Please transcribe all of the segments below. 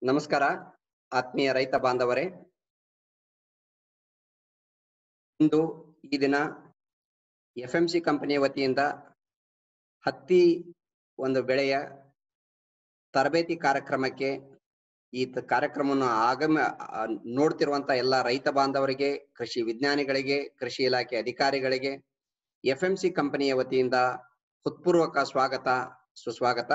ನಮಸ್ಕಾರ ಆತ್ಮೀಯ ರೈತ ಬಾಂಧವರೇ ಇಂದು ಈ ದಿನ ಎಫ್ ಎಂ ಸಿ ಕಂಪನಿಯ ವತಿಯಿಂದ ಹತ್ತಿ ಒಂದು ಬೆಳೆಯ ತರಬೇತಿ ಕಾರ್ಯಕ್ರಮಕ್ಕೆ ಈ ತ- ಕಾರ್ಯಕ್ರಮವನ್ನು ಆಗಮ ಆ, ನೋಡ್ತಿರುವಂತ ಎಲ್ಲ ರೈತ ಬಾಂಧವರಿಗೆ ಕೃಷಿ ವಿಜ್ಞಾನಿಗಳಿಗೆ ಕೃಷಿ ಇಲಾಖೆ ಅಧಿಕಾರಿಗಳಿಗೆ ಎಫ್ ಎಂ ಸಿ ಕಂಪನಿಯ ವತಿಯಿಂದ ಹೃತ್ಪೂರ್ವಕ ಸ್ವಾಗತ ಸುಸ್ವಾಗತ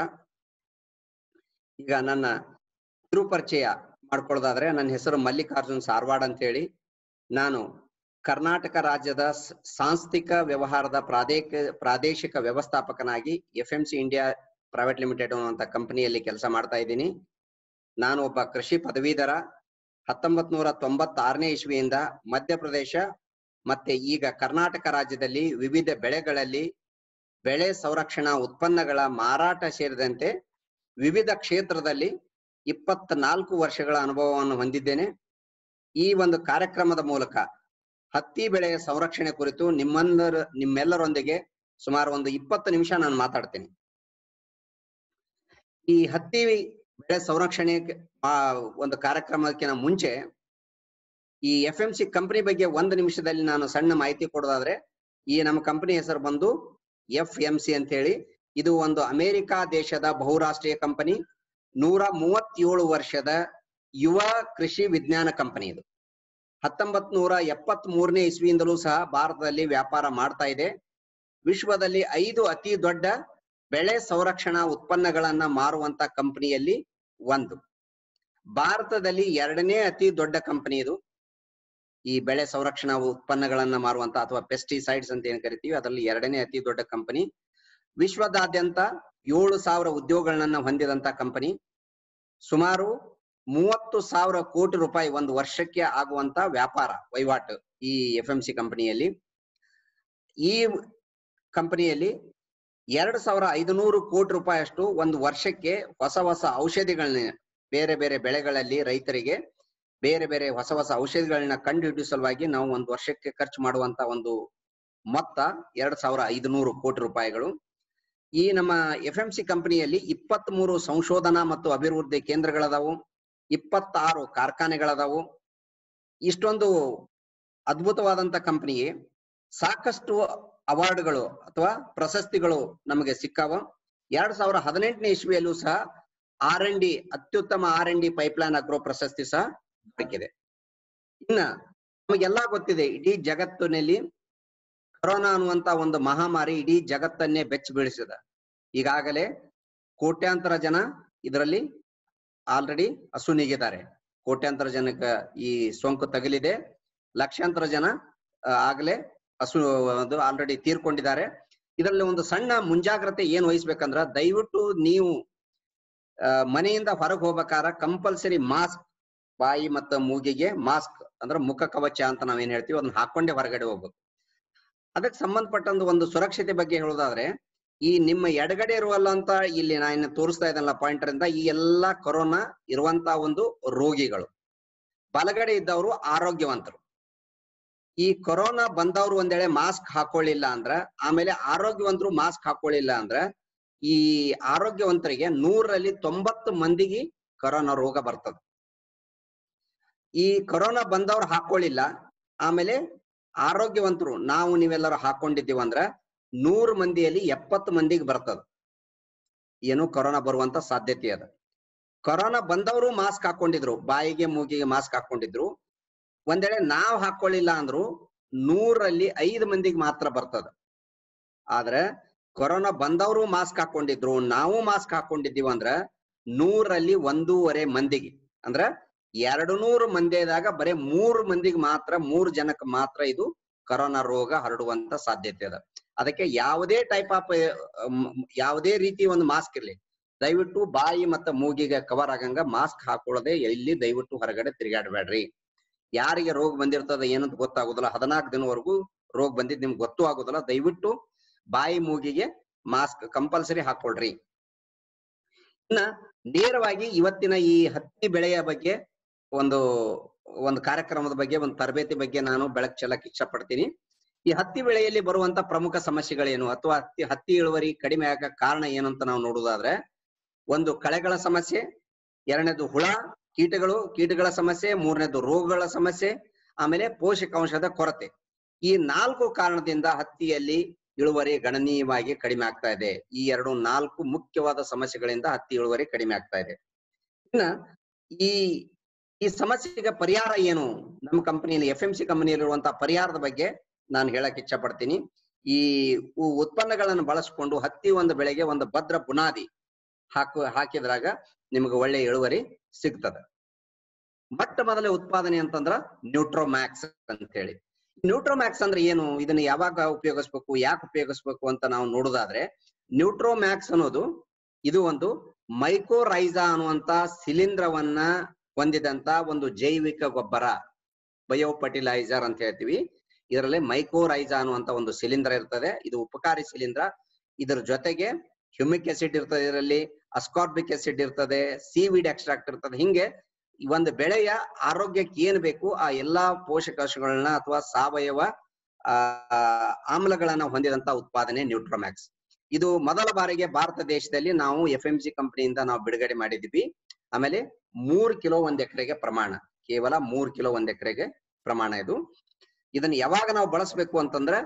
ಈಗ ನನ್ನ ಕಿರು ಪರಿಚಯ ಮಾಡ್ಕೊಳ್ಳೋದಾದ್ರೆ ನನ್ನ ಹೆಸರು ಮಲ್ಲಿಕಾರ್ಜುನ್ ಸಾರ್ವಾಡ್ ಅಂತ ಹೇಳಿ ನಾನು ಕರ್ನಾಟಕ ರಾಜ್ಯದ ಸ- ಸಾಂಸ್ಥಿಕ ವ್ಯವಹಾರದ ಪ್ರಾದೇಶಿಕ ಪ್ರಾದೇಶಿಕ ವ್ಯವಸ್ಥಾಪಕನಾಗಿ F M C India private limited ಅನ್ನುವಂತ ಕಂಪನಿಯಲ್ಲಿ ಕೆಲಸ ಮಾಡ್ತಾ ಇದ್ದೀನಿ ನಾನು ಒಬ್ಬ ಕೃಷಿ ಪದವೀಧರ ಹತ್ತೊಂಬತ್ ನೂರ ತೊಂಬತ್ತಾರನೇ ಇಸ್ವಿಯಿಂದ ಮಧ್ಯಪ್ರದೇಶ ಮತ್ತೆ ಈಗ ಕರ್ನಾಟಕ ರಾಜ್ಯದಲ್ಲಿ ವಿವಿಧ ಬೆಳೆಗಳಲ್ಲಿ ಬೆಳೆ ಸಂರಕ್ಷಣಾ ಉತ್ಪನ್ನಗಳ ಮಾರಾಟ ಸೇರಿದಂತೆ ವಿವಿಧ ಕ್ಷೇತ್ರದಲ್ಲಿ ಇಪ್ಪತ್ನಾಲ್ಕು ವರ್ಷಗಳ ಅನುಭವವನ್ನು ಹೊಂದಿದ್ದೇನೆ ಈ ಒಂದು ಕಾರ್ಯಕ್ರಮದ ಮೂಲಕ ಹತ್ತಿ ಬೆಳೆಯ ಸಂರಕ್ಷಣೆ ಕುರಿತು ನಿಮ್ಮಂದರ ನಿಮ್ಮೆಲ್ಲರೊಂದಿಗೆ ಸುಮಾರು ಒಂದು ಇಪ್ಪತ್ತು ನಿಮಿಷ ನಾನು ಮಾತಾಡ್ತೇನೆ ಈ ಹತ್ತಿ ಬೆಳೆ ಸಂರಕ್ಷಣೆ ಆ ಒಂದು ಕಾರ್ಯಕ್ರಮಕ್ಕಿಂತ ಮುಂಚೆ ಈ ಎಫ್ ಎಂ ಸಿ ಕಂಪನಿ ಬಗ್ಗೆ ಒಂದು ನಿಮಿಷದಲ್ಲಿ ನಾನು ಸಣ್ಣ ಮಾಹಿತಿ ಕೊಡೋದಾದ್ರೆ ಈ ನಮ್ಮ ಕಂಪನಿ ಹೆಸರು ಬಂದು ಎಫ್ ಎಂ ಸಿ ಅಂತ ಹೇಳಿ ಇದು ಒಂದು ಅಮೆರಿಕ ದೇಶದ ಬಹುರಾಷ್ಟ್ರೀಯ ಕಂಪನಿ ನೂರ ಮೂವತ್ತೇಳು ವರ್ಷದ ಯುವ ಕೃಷಿ ವಿಜ್ಞಾನ ಕಂಪನಿ ಇದು ಹತ್ತೊಂಬತ್ ನೂರ ಎಪ್ಪತ್ತ್ ಮೂರನೇ ಇಸ್ವಿಯಿಂದಲೂ ಸಹ ಭಾರತದಲ್ಲಿ ವ್ಯಾಪಾರ ಮಾಡ್ತಾ ಇದೆ ವಿಶ್ವದಲ್ಲಿ ಐದು ಅತಿ ದೊಡ್ಡ ಬೆಳೆ ಸಂರಕ್ಷಣಾ ಉತ್ಪನ್ನಗಳನ್ನ ಮಾರುವಂತ ಕಂಪನಿಯಲ್ಲಿ ಒಂದು ಭಾರತದಲ್ಲಿ ಎರಡನೇ ಅತಿ ದೊಡ್ಡ ಕಂಪನಿ ಇದು ಈ ಬೆಳೆ ಸಂರಕ್ಷಣಾ ಉತ್ಪನ್ನಗಳನ್ನ ಮಾರುವಂತ ಅಥವಾ ಪೆಸ್ಟಿಸೈಡ್ಸ್ ಅಂತ ಏನ್ ಕರಿತೀವಿ ಅದರಲ್ಲಿ ಎರಡನೇ ಅತಿ ದೊಡ್ಡ ಕಂಪನಿ ವಿಶ್ವದಾದ್ಯಂತ ಏಳು ಸಾವಿರ ಉದ್ಯೋಗಗಳನ್ನ ಹೊಂದಿದಂತ ಕಂಪನಿ ಸುಮಾರು ಮೂವತ್ತು ಸಾವಿರ ಕೋಟಿ ರೂಪಾಯಿ ಒಂದು ವರ್ಷಕ್ಕೆ ಆಗುವಂತ ವ್ಯಾಪಾರ ವಹಿವಾಟು ಈ ಎಫ್ ಎಂ ಸಿ ಕಂಪನಿಯಲ್ಲಿ ಈ ಕಂಪನಿಯಲ್ಲಿ ಎರಡು ಸಾವಿರ ಐದುನೂರು ಕೋಟಿ ರೂಪಾಯಿ ಅಷ್ಟು ಒಂದು ವರ್ಷಕ್ಕೆ ಹೊಸ ಹೊಸ ಔಷಧಿಗಳನ್ನ ಬೇರೆ ಬೇರೆ ಬೆಳೆಗಳಲ್ಲಿ ರೈತರಿಗೆ ಬೇರೆ ಬೇರೆ ಹೊಸ ಹೊಸ ಔಷಧಿಗಳನ್ನ ಕಂಡು ಸಲುವಾಗಿ ನಾವು ಒಂದು ವರ್ಷಕ್ಕೆ ಖರ್ಚು ಮಾಡುವಂತ ಒಂದು ಮೊತ್ತ ಎರಡ್ ಸಾವಿರ ಐದುನೂರು ಕೋಟಿ ರೂಪಾಯಿಗಳು ಈ ನಮ್ಮ ಎಫ್ ಎಂ ಸಿ ಕಂಪನಿಯಲ್ಲಿ ಇಪ್ಪತ್ತ್ ಮೂರು ಸಂಶೋಧನಾ ಮತ್ತು ಅಭಿವೃದ್ಧಿ ಕೇಂದ್ರಗಳದಾವು ಇಪ್ಪತ್ತಾರು ಕಾರ್ಖಾನೆಗಳದಾವು ಇಷ್ಟೊಂದು ಅದ್ಭುತವಾದಂತ ಕಂಪನಿಗೆ ಸಾಕಷ್ಟು ಅವಾರ್ಡ್ಗಳು ಅಥವಾ ಪ್ರಶಸ್ತಿಗಳು ನಮಗೆ ಸಿಕ್ಕಾವ ಎರಡ್ ಸಾವಿರ ಹದಿನೆಂಟನೇ ಇಸ್ವಿಯಲ್ಲೂ ಸಹ ಆರ್ ಎನ್ ಡಿ ಅತ್ಯುತ್ತಮ R N D pipeline agro ಪ್ರಶಸ್ತಿ ಸಹ ದೊರಕಿದೆ ಇನ್ನ ನಮಗೆಲ್ಲಾ ಗೊತ್ತಿದೆ ಇಡೀ ಜಗತ್ತಿನಲ್ಲಿ ಕೊರೋನಾ ಅನ್ನುವಂತ ಒಂದು ಮಹಾಮಾರಿ ಇಡೀ ಜಗತ್ತನ್ನೇ ಬೆಚ್ಚ ಬೀಳಿಸಿದ ಈಗಾಗಲೇ ಕೋಟ್ಯಾಂತರ ಜನ ಇದರಲ್ಲಿ ಆಲ್ರೆಡಿ ಅಸುನೀಗಿದ್ದಾರೆ ಕೋಟ್ಯಾಂತರ ಜನಕ್ಕೆ ಈ ಸೋಂಕು ತಗುಲಿದೆ ಲಕ್ಷಾಂತರ ಜನ ಆ, ಆಗ್ಲೇ ಹಸು ಅದು ಆಲ್ರೆಡಿ ತೀರ್ಕೊಂಡಿದ್ದಾರೆ ಇದರಲ್ಲಿ ಒಂದು ಸಣ್ಣ ಮುಂಜಾಗ್ರತೆ ಏನ್ ವಹಿಸ್ಬೇಕಂದ್ರ ದಯವಿಟ್ಟು ನೀವು ಆ, ಮನೆಯಿಂದ ಹೊರಗೆ ಹೋಗ್ಬೇಕಾರ ಕಂಪಲ್ಸರಿ ಮಾಸ್ಕ್ ಬಾಯಿ ಮತ್ತು ಮೂಗಿಗೆ ಮಾಸ್ಕ್ ಅಂದ್ರೆ ಮುಖ ಕವಚ ಅಂತ ನಾವೇನ್ ಹೇಳ್ತೀವಿ ಅದನ್ನ ಹಾಕೊಂಡೇ ಹೊರಗಡೆ ಹೋಗ್ಬೇಕು ಅದಕ್ಕೆ ಸಂಬಂಧಪಟ್ಟಂತ ಒಂದು ಸುರಕ್ಷತೆ ಬಗ್ಗೆ ಹೇಳೋದಾದ್ರೆ ಈ ನಿಮ್ಮ ಎಡಗಡೆ ಇರುವಲ್ಲ ಅಂತ ಇಲ್ಲಿ ನಾನು ತೋರಿಸ್ತಾ ಇದ್ದಲ್ಲ ಪಾಯಿಂಟರ್ ಇಂದ ಈ ಎಲ್ಲಾ ಕೊರೋನಾ ಇರುವಂತ ಒಂದು ರೋಗಿಗಳು ಬಲಗಡೆ ಇದ್ದವರು ಆರೋಗ್ಯವಂತರು ಈ ಕೊರೋನಾ ಬಂದವರು ಒಂದ್ ವೇಳೆ ಮಾಸ್ಕ್ ಹಾಕೊಳ್ಳಿಲ್ಲ ಅಂದ್ರ ಆಮೇಲೆ ಆರೋಗ್ಯವಂತರು ಮಾಸ್ಕ್ ಹಾಕೊಳ್ಳಿಲ್ಲ ಅಂದ್ರ ಈ ಆರೋಗ್ಯವಂತರಿಗೆ ನೂರಲ್ಲಿ ತೊಂಬತ್ತು ಮಂದಿಗೆ ಕೊರೋನಾ ರೋಗ ಬರ್ತದ ಈ ಕೊರೋನಾ ಬಂದವ್ರು ಹಾಕೊಳ್ಳಿಲ್ಲ ಆಮೇಲೆ ಆರೋಗ್ಯವಂತರು ನಾವು ನೀವೆಲ್ಲರೂ ಹಾಕೊಂಡಿದ್ದೀವಿ ಅಂದ್ರ ನೂರು ಮಂದಿಯಲ್ಲಿ ಎಪ್ಪತ್ತು ಮಂದಿಗೆ ಬರ್ತದ ಏನು ಕೊರೋನಾ ಬರುವಂತ ಸಾಧ್ಯತೆ ಅದ ಕೊರೋನಾ ಬಂದವರು ಮಾಸ್ಕ್ ಹಾಕೊಂಡಿದ್ರು ಬಾಯಿಗೆ ಮೂಗಿಗೆ ಮಾಸ್ಕ್ ಹಾಕೊಂಡಿದ್ರು ಒಂದ್ ವೇಳೆ ನಾವ್ ಹಾಕೊಳ್ಳಿಲ್ಲ ಅಂದ್ರು ನೂರಲ್ಲಿ ಐದು ಮಂದಿಗೆ ಮಾತ್ರ ಬರ್ತದ ಆದ್ರೆ ಕೊರೋನಾ ಬಂದವರು ಮಾಸ್ಕ್ ಹಾಕೊಂಡಿದ್ರು ನಾವು ಮಾಸ್ಕ್ ಹಾಕೊಂಡಿದ್ದೀವಿ ಅಂದ್ರ ನೂರಲ್ಲಿ ಒಂದೂವರೆ ಮಂದಿಗೆ ಅಂದ್ರ ಎರಡು ನೂರು ಮಂದಿದಾಗ ಬರೀ ಮೂರು ಮಂದಿಗೆ ಮಾತ್ರ ಮೂರು ಜನಕ್ಕೆ ಮಾತ್ರ ಇದು ಕೊರೋನಾ ರೋಗ ಹರಡುವಂತ ಸಾಧ್ಯತೆ ಅದ ಅದಕ್ಕೆ ಯಾವುದೇ ಟೈಪ್ ಆಫ್ ಯಾವುದೇ ರೀತಿ ಒಂದು ಮಾಸ್ಕ್ ಇರ್ಲಿ ದಯವಿಟ್ಟು ಬಾಯಿ ಮತ್ತು ಮೂಗಿಗೆ ಕವರ್ ಆಗಂಗ ಮಾಸ್ಕ್ ಹಾಕೊಳ್ಳದೆ ಎಲ್ಲಿ ದಯವಿಟ್ಟು ಹೊರಗಡೆ ತಿರುಗಾಡಬೇಡ್ರಿ ಯಾರಿಗೆ ರೋಗ ಬಂದಿರ್ತದ ಏನಂತ ಗೊತ್ತಾಗುದಿಲ್ಲ ಹದಿನಾಲ್ಕು ದಿನವರೆಗೂ ರೋಗ ಬಂದಿದ್ ನಿಮ್ಗೆ ಗೊತ್ತೂ ಆಗುದಿಲ್ಲ ದಯವಿಟ್ಟು ಬಾಯಿ ಮೂಗಿಗೆ ಮಾಸ್ಕ್ ಕಂಪಲ್ಸರಿ ಹಾಕೊಳ್ರಿ ಇನ್ನ ನೇರವಾಗಿ ಇವತ್ತಿನ ಈ ಹತ್ತಿ ಬೆಳೆಯ ಬಗ್ಗೆ ಒಂದು ಒಂದು ಕಾರ್ಯಕ್ರಮದ ಬಗ್ಗೆ ಒಂದು ತರಬೇತಿ ಬಗ್ಗೆ ನಾನು ಬೆಳಕು ಚೆಲ್ಲಕ್ ಇಷ್ಟಪಡ್ತೀನಿ ಈ ಹತ್ತಿ ಬೆಳೆಯಲ್ಲಿ ಬರುವಂತ ಪ್ರಮುಖ ಸಮಸ್ಯೆಗಳೇನು ಅಥವಾ ಹತ್ತಿ ಹತ್ತಿ ಇಳುವರಿ ಕಡಿಮೆ ಆಗಕ್ಕೆ ಕಾರಣ ಏನು ಅಂತ ನಾವು ನೋಡುವುದಾದ್ರೆ ಒಂದು ಕಳೆಗಳ ಸಮಸ್ಯೆ ಎರಡನೇದು ಹುಳ ಕೀಟಗಳು ಕೀಟಗಳ ಸಮಸ್ಯೆ ಮೂರನೇದು ರೋಗಗಳ ಸಮಸ್ಯೆ ಆಮೇಲೆ ಪೋಷಕಾಂಶದ ಕೊರತೆ ಈ ನಾಲ್ಕು ಕಾರಣದಿಂದ ಹತ್ತಿಯಲ್ಲಿ ಇಳುವರಿ ಗಣನೀಯವಾಗಿ ಕಡಿಮೆ ಆಗ್ತಾ ಇದೆ ಈ ಎರಡು ನಾಲ್ಕು ಮುಖ್ಯವಾದ ಸಮಸ್ಯೆಗಳಿಂದ ಹತ್ತಿ ಇಳುವರಿ ಕಡಿಮೆ ಆಗ್ತಾ ಇದೆ ಇನ್ನ ಈ ಈ ಸಮಸ್ಯೆಗೆ ಪರಿಹಾರ ಏನು ನಮ್ಮ ಕಂಪನಿಯಲ್ಲಿ ಎಫ್ ಎಂ ಸಿ ಕಂಪನಿಯಲ್ಲಿರುವಂತಹ ಪರಿಹಾರದ ಬಗ್ಗೆ ನಾನು ಹೇಳಕ್ ಇಚ್ಛೆ ಪಡ್ತೀನಿ ಈ ಉ- ಉತ್ಪನ್ನಗಳನ್ನು ಬಳಸಿಕೊಂಡು ಹತ್ತಿ ಒಂದು ಬೆಳೆಗೆ ಒಂದು ಭದ್ರ ಬುನಾದಿ ಹಾಕು ಹಾಕಿದ್ರಾಗ ನಿಮ್ಗೆ ಒಳ್ಳೆ ಇಳುವರಿ ಸಿಗ್ತದೆ ಮೊಟ್ಟ ಮೊದಲ ಉತ್ಪಾದನೆ ಅಂತಂದ್ರ ನ್ಯೂಟ್ರೋಮ್ಯಾಕ್ಸ್ ಅಂತ ಹೇಳಿ ನ್ಯೂಟ್ರೋಮ್ಯಾಕ್ಸ್ ಅಂದ್ರೆ ಏನು ಇದನ್ನ ಯಾವಾಗ ಉಪಯೋಗಿಸ್ಬೇಕು ಯಾಕೆ ಉಪಯೋಗಿಸ್ಬೇಕು ಅಂತ ನಾವು ನೋಡುದಾದ್ರೆ ನ್ಯೂಟ್ರೋಮ್ಯಾಕ್ಸ್ ಅನ್ನೋದು ಇದು ಒಂದು ಮೈಕೋರೈಸಾ ಅನ್ನುವಂತ ಶಿಲೀಂಧ್ರವನ್ನ ಹೊಂದಿದಂತ ಒಂದು ಜೈವಿಕ ಗೊಬ್ಬರ ಬಯೋ ಫರ್ಟಿಲೈಸರ್ ಅಂತ ಹೇಳ್ತೀವಿ ಇದರಲ್ಲಿ ಮೈಕೋರೈಸಾ ಅನ್ನುವಂತ ಒಂದು ಶಿಲೀಂಧ್ರ ಇರ್ತದೆ ಇದು ಉಪಕಾರಿ ಶಿಲೀಂಧ್ರ ಇದರ ಜೊತೆಗೆ ಹ್ಯೂಮಿಕ್ ಆಸಿಡ್ ಇರ್ತದೆ ಇದರಲ್ಲಿ ಅಸ್ಕಾರ್ಬಿಕ್ ಆಸಿಡ್ ಇರ್ತದೆ ಸಿವಿಡ್ ಎಕ್ಸ್ಟ್ರಾಕ್ಟ್ ಇರ್ತದೆ ಹಿಂಗೆ ಈ ಒಂದು ಬೆಳೆಯ ಆರೋಗ್ಯಕ್ಕೆ ಏನ್ ಬೇಕು ಆ ಎಲ್ಲಾ ಪೋಷಕಾಂಶಗಳನ್ನ ಅಥವಾ ಸಾವಯವ ಆ ಆಮ್ಲಗಳನ್ನ ಹೊಂದಿದಂತ ಉತ್ಪಾದನೆ ನ್ಯೂಟ್ರೋಮ್ಯಾಕ್ಸ್ ಇದು ಮೊದಲ ಬಾರಿಗೆ ಭಾರತ ದೇಶದಲ್ಲಿ ನಾವು ಎಫ್ ಎಂ ಸಿ ಕಂಪನಿಯಿಂದ ನಾವು ಬಿಡುಗಡೆ ಮಾಡಿದ್ವಿ ಆಮೇಲೆ ಮೂರ್ ಕಿಲೋ ಒಂದ್ ಎಕರೆಗೆ ಪ್ರಮಾಣ ಕೇವಲ ಮೂರ್ ಕಿಲೋ ಒಂದ್ ಎಕರೆಗೆ ಪ್ರಮಾಣ ಇದು ಇದನ್ನ ಯಾವಾಗ ನಾವು ಬಳಸಬೇಕು ಅಂತಂದ್ರೆ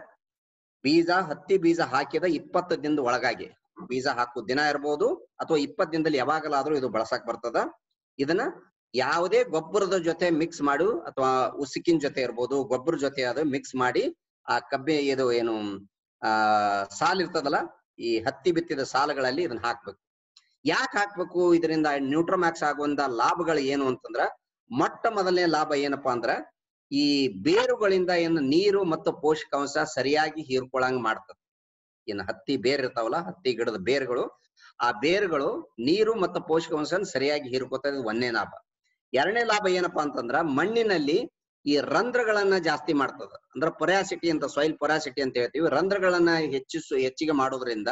ಬೀಜ ಹತ್ತಿ ಬೀಜ ಹಾಕಿದ ಇಪ್ಪತ್ತು ದಿನದ ಒಳಗಾಗಿ ಬೀಜ ಹಾಕುವ ದಿನ ಇರ್ಬೋದು ಅಥವಾ ಇಪ್ಪತ್ತು ದಿನದಲ್ಲಿ ಯಾವಾಗಲಾದ್ರೂ ಇದು ಬಳಸಕ್ ಬರ್ತದ ಇದನ್ನ ಯಾವುದೇ ಗೊಬ್ಬರದ ಜೊತೆ ಮಿಕ್ಸ್ ಮಾಡು ಅಥವಾ ಉಸುಕಿನ ಜೊತೆ ಇರ್ಬೋದು ಗೊಬ್ಬರ ಜೊತೆ ಅದು ಮಿಕ್ಸ್ ಮಾಡಿ ಆ ಕಬ್ಬೆ ಇದು ಏನು ಆ ಸಾಲ್ ಇರ್ತದಲ್ಲ ಈ ಹತ್ತಿ ಬಿತ್ತಿದ ಸಾಲುಗಳಲ್ಲಿ ಇದನ್ನ ಹಾಕ್ಬೇಕು ಯಾಕೆ ಹಾಕ್ಬೇಕು ಇದರಿಂದ ನ್ಯೂಟ್ರೋಮ್ಯಾಕ್ಸ್ ಆಗುವಂತ ಲಾಭಗಳು ಏನು ಅಂತಂದ್ರ ಮೊಟ್ಟ ಮೊದಲನೇ ಲಾಭ ಏನಪ್ಪಾ ಅಂದ್ರ ಈ ಬೇರುಗಳಿಂದ ಏನು ನೀರು ಮತ್ತು ಪೋಷಕಾಂಶ ಸರಿಯಾಗಿ ಹೀರ್ಕೊಳಂಗ್ ಮಾಡ್ತದೆ ಇನ್ನು ಹತ್ತಿ ಬೇರ್ ಇರ್ತಾವಲ್ಲ ಹತ್ತಿ ಗಿಡದ ಬೇರುಗಳು ಆ ಬೇರುಗಳು ನೀರು ಮತ್ತು ಪೋಷಕಾಂಶ ಸರಿಯಾಗಿ ಹೀರ್ಕೋತದೆ ಒಂದನೇ ಲಾಭ ಎರಡನೇ ಲಾಭ ಏನಪ್ಪಾ ಅಂತಂದ್ರ ಮಣ್ಣಿನಲ್ಲಿ ಈ ರಂಧ್ರಗಳನ್ನ ಜಾಸ್ತಿ ಮಾಡ್ತದ ಅಂದ್ರ ಪೊರಾಸಿಟಿ ಅಂತ ಸಾಯಿಲ್ ಪೊರಾಸಿಟಿ ಅಂತ ಹೇಳ್ತೀವಿ ರಂಧ್ರಗಳನ್ನ ಹೆಚ್ಚಿಸು ಹೆಚ್ಚಿಗೆ ಮಾಡೋದ್ರಿಂದ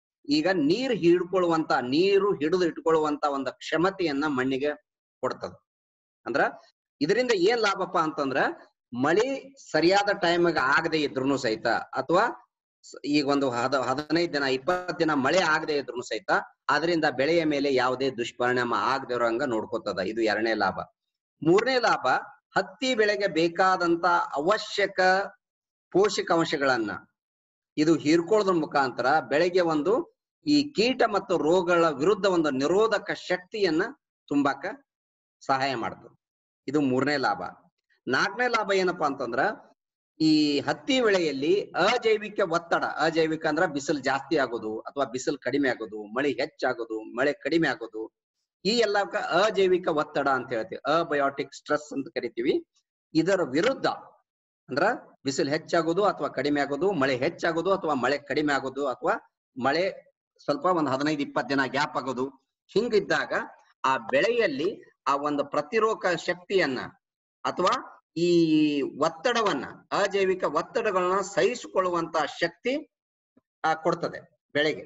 ಈಗ ನೀರು ಹಿಡ್ಕೊಳ್ಳುವಂತ ನೀರು ಹಿಡಿದು ಇಟ್ಕೊಳ್ಳುವಂತ ಒಂದು ಕ್ಷಮತೆಯನ್ನ ಮಣ್ಣಿಗೆ ಕೊಡ್ತದ ಅಂದ್ರ ಇದರಿಂದ ಏನ್ ಲಾಭಪ್ಪ ಅಂತಂದ್ರ ಮಳಿ ಸರಿಯಾದ ಟೈಮ್ಗೆ ಆಗದೆ ಇದ್ರು ಸಹಿತ ಅಥವಾ ಸ- ಈಗ ಒಂದು ಹದ ಹದಿನೈದು ದಿನ ಇಪ್ಪತ್ತು ದಿನ ಮಳೆ ಆಗದೆ ಇದ್ರು ಸಹಿತ ಅದರಿಂದ ಬೆಳೆಯ ಮೇಲೆ ಯಾವುದೇ ದುಷ್ಪರಿಣಾಮ ಆಗದೆ ಇರೋಂಗ ನೋಡ್ಕೋತದ ಇದು ಎರಡನೇ ಲಾಭ ಮೂರನೇ ಲಾಭ ಹತ್ತಿ ಬೆಳೆಗೆ ಬೇಕಾದಂತ ಅವಶ್ಯಕ ಪೋಷಕಾಂಶಗಳನ್ನ ಇದು ಹೀರ್ಕೊಳ್ಳೋದ್ರ ಮುಖಾಂತರ ಬೆಳೆಗೆ ಒಂದು ಈ ಕೀಟ ಮತ್ತು ರೋಗಗಳ ವಿರುದ್ಧ ಒಂದು ನಿರೋಧಕ ಶಕ್ತಿಯನ್ನ ತುಂಬಾಕ ಸಹಾಯ ಮಾಡ್ತದೆ ಇದು ಮೂರನೇ ಲಾಭ ನಾಲ್ಕನೇ ಲಾಭ ಏನಪ್ಪಾ ಅಂತಂದ್ರ ಈ ಹತ್ತಿ ಬೆಳೆಯಲ್ಲಿ ಅಜೈವಿಕ ಒತ್ತಡ ಅಜೈವಿಕ ಅಂದ್ರ ಬಿಸಿಲು ಜಾಸ್ತಿ ಆಗೋದು ಅಥವಾ ಬಿಸಿಲು ಕಡಿಮೆ ಆಗೋದು ಮಳೆ ಹೆಚ್ಚಾಗೋದು ಮಳೆ ಕಡಿಮೆ ಆಗೋದು ಈ ಎಲ್ಲಕ್ಕ ಅಜೈವಿಕ ಒತ್ತಡ ಅಂತ ಹೇಳ್ತೀವಿ ಅಬಯೋಟಿಕ್ ಸ್ಟ್ರೆಸ್ ಅಂತ ಕರಿತೀವಿ ಇದರ ವಿರುದ್ಧ ಅಂದ್ರ ಬಿಸಿಲು ಹೆಚ್ಚಾಗೋದು ಅಥವಾ ಕಡಿಮೆ ಆಗೋದು ಮಳೆ ಹೆಚ್ಚಾಗೋದು ಅಥವಾ ಮಳೆ ಕಡಿಮೆ ಆಗೋದು ಅಥವಾ ಮಳೆ ಸ್ವಲ್ಪ ಒಂದು ಹದಿನೈದು ಇಪ್ಪತ್ತು ದಿನ ಗ್ಯಾಪ್ ಆಗೋದು ಹಿಂಗಿದ್ದಾಗ ಆ ಬೆಳೆಯಲ್ಲಿ ಆ ಒಂದು ಪ್ರತಿರೋಧ ಶಕ್ತಿಯನ್ನ ಅಥವಾ ಈ ಒತ್ತಡವನ್ನ ಅಜೈವಿಕ ಒತ್ತಡಗಳನ್ನ ಸಹಿಸಿಕೊಳ್ಳುವಂತ ಶಕ್ತಿ ಆ ಕೊಡ್ತದೆ ಬೆಳೆಗೆ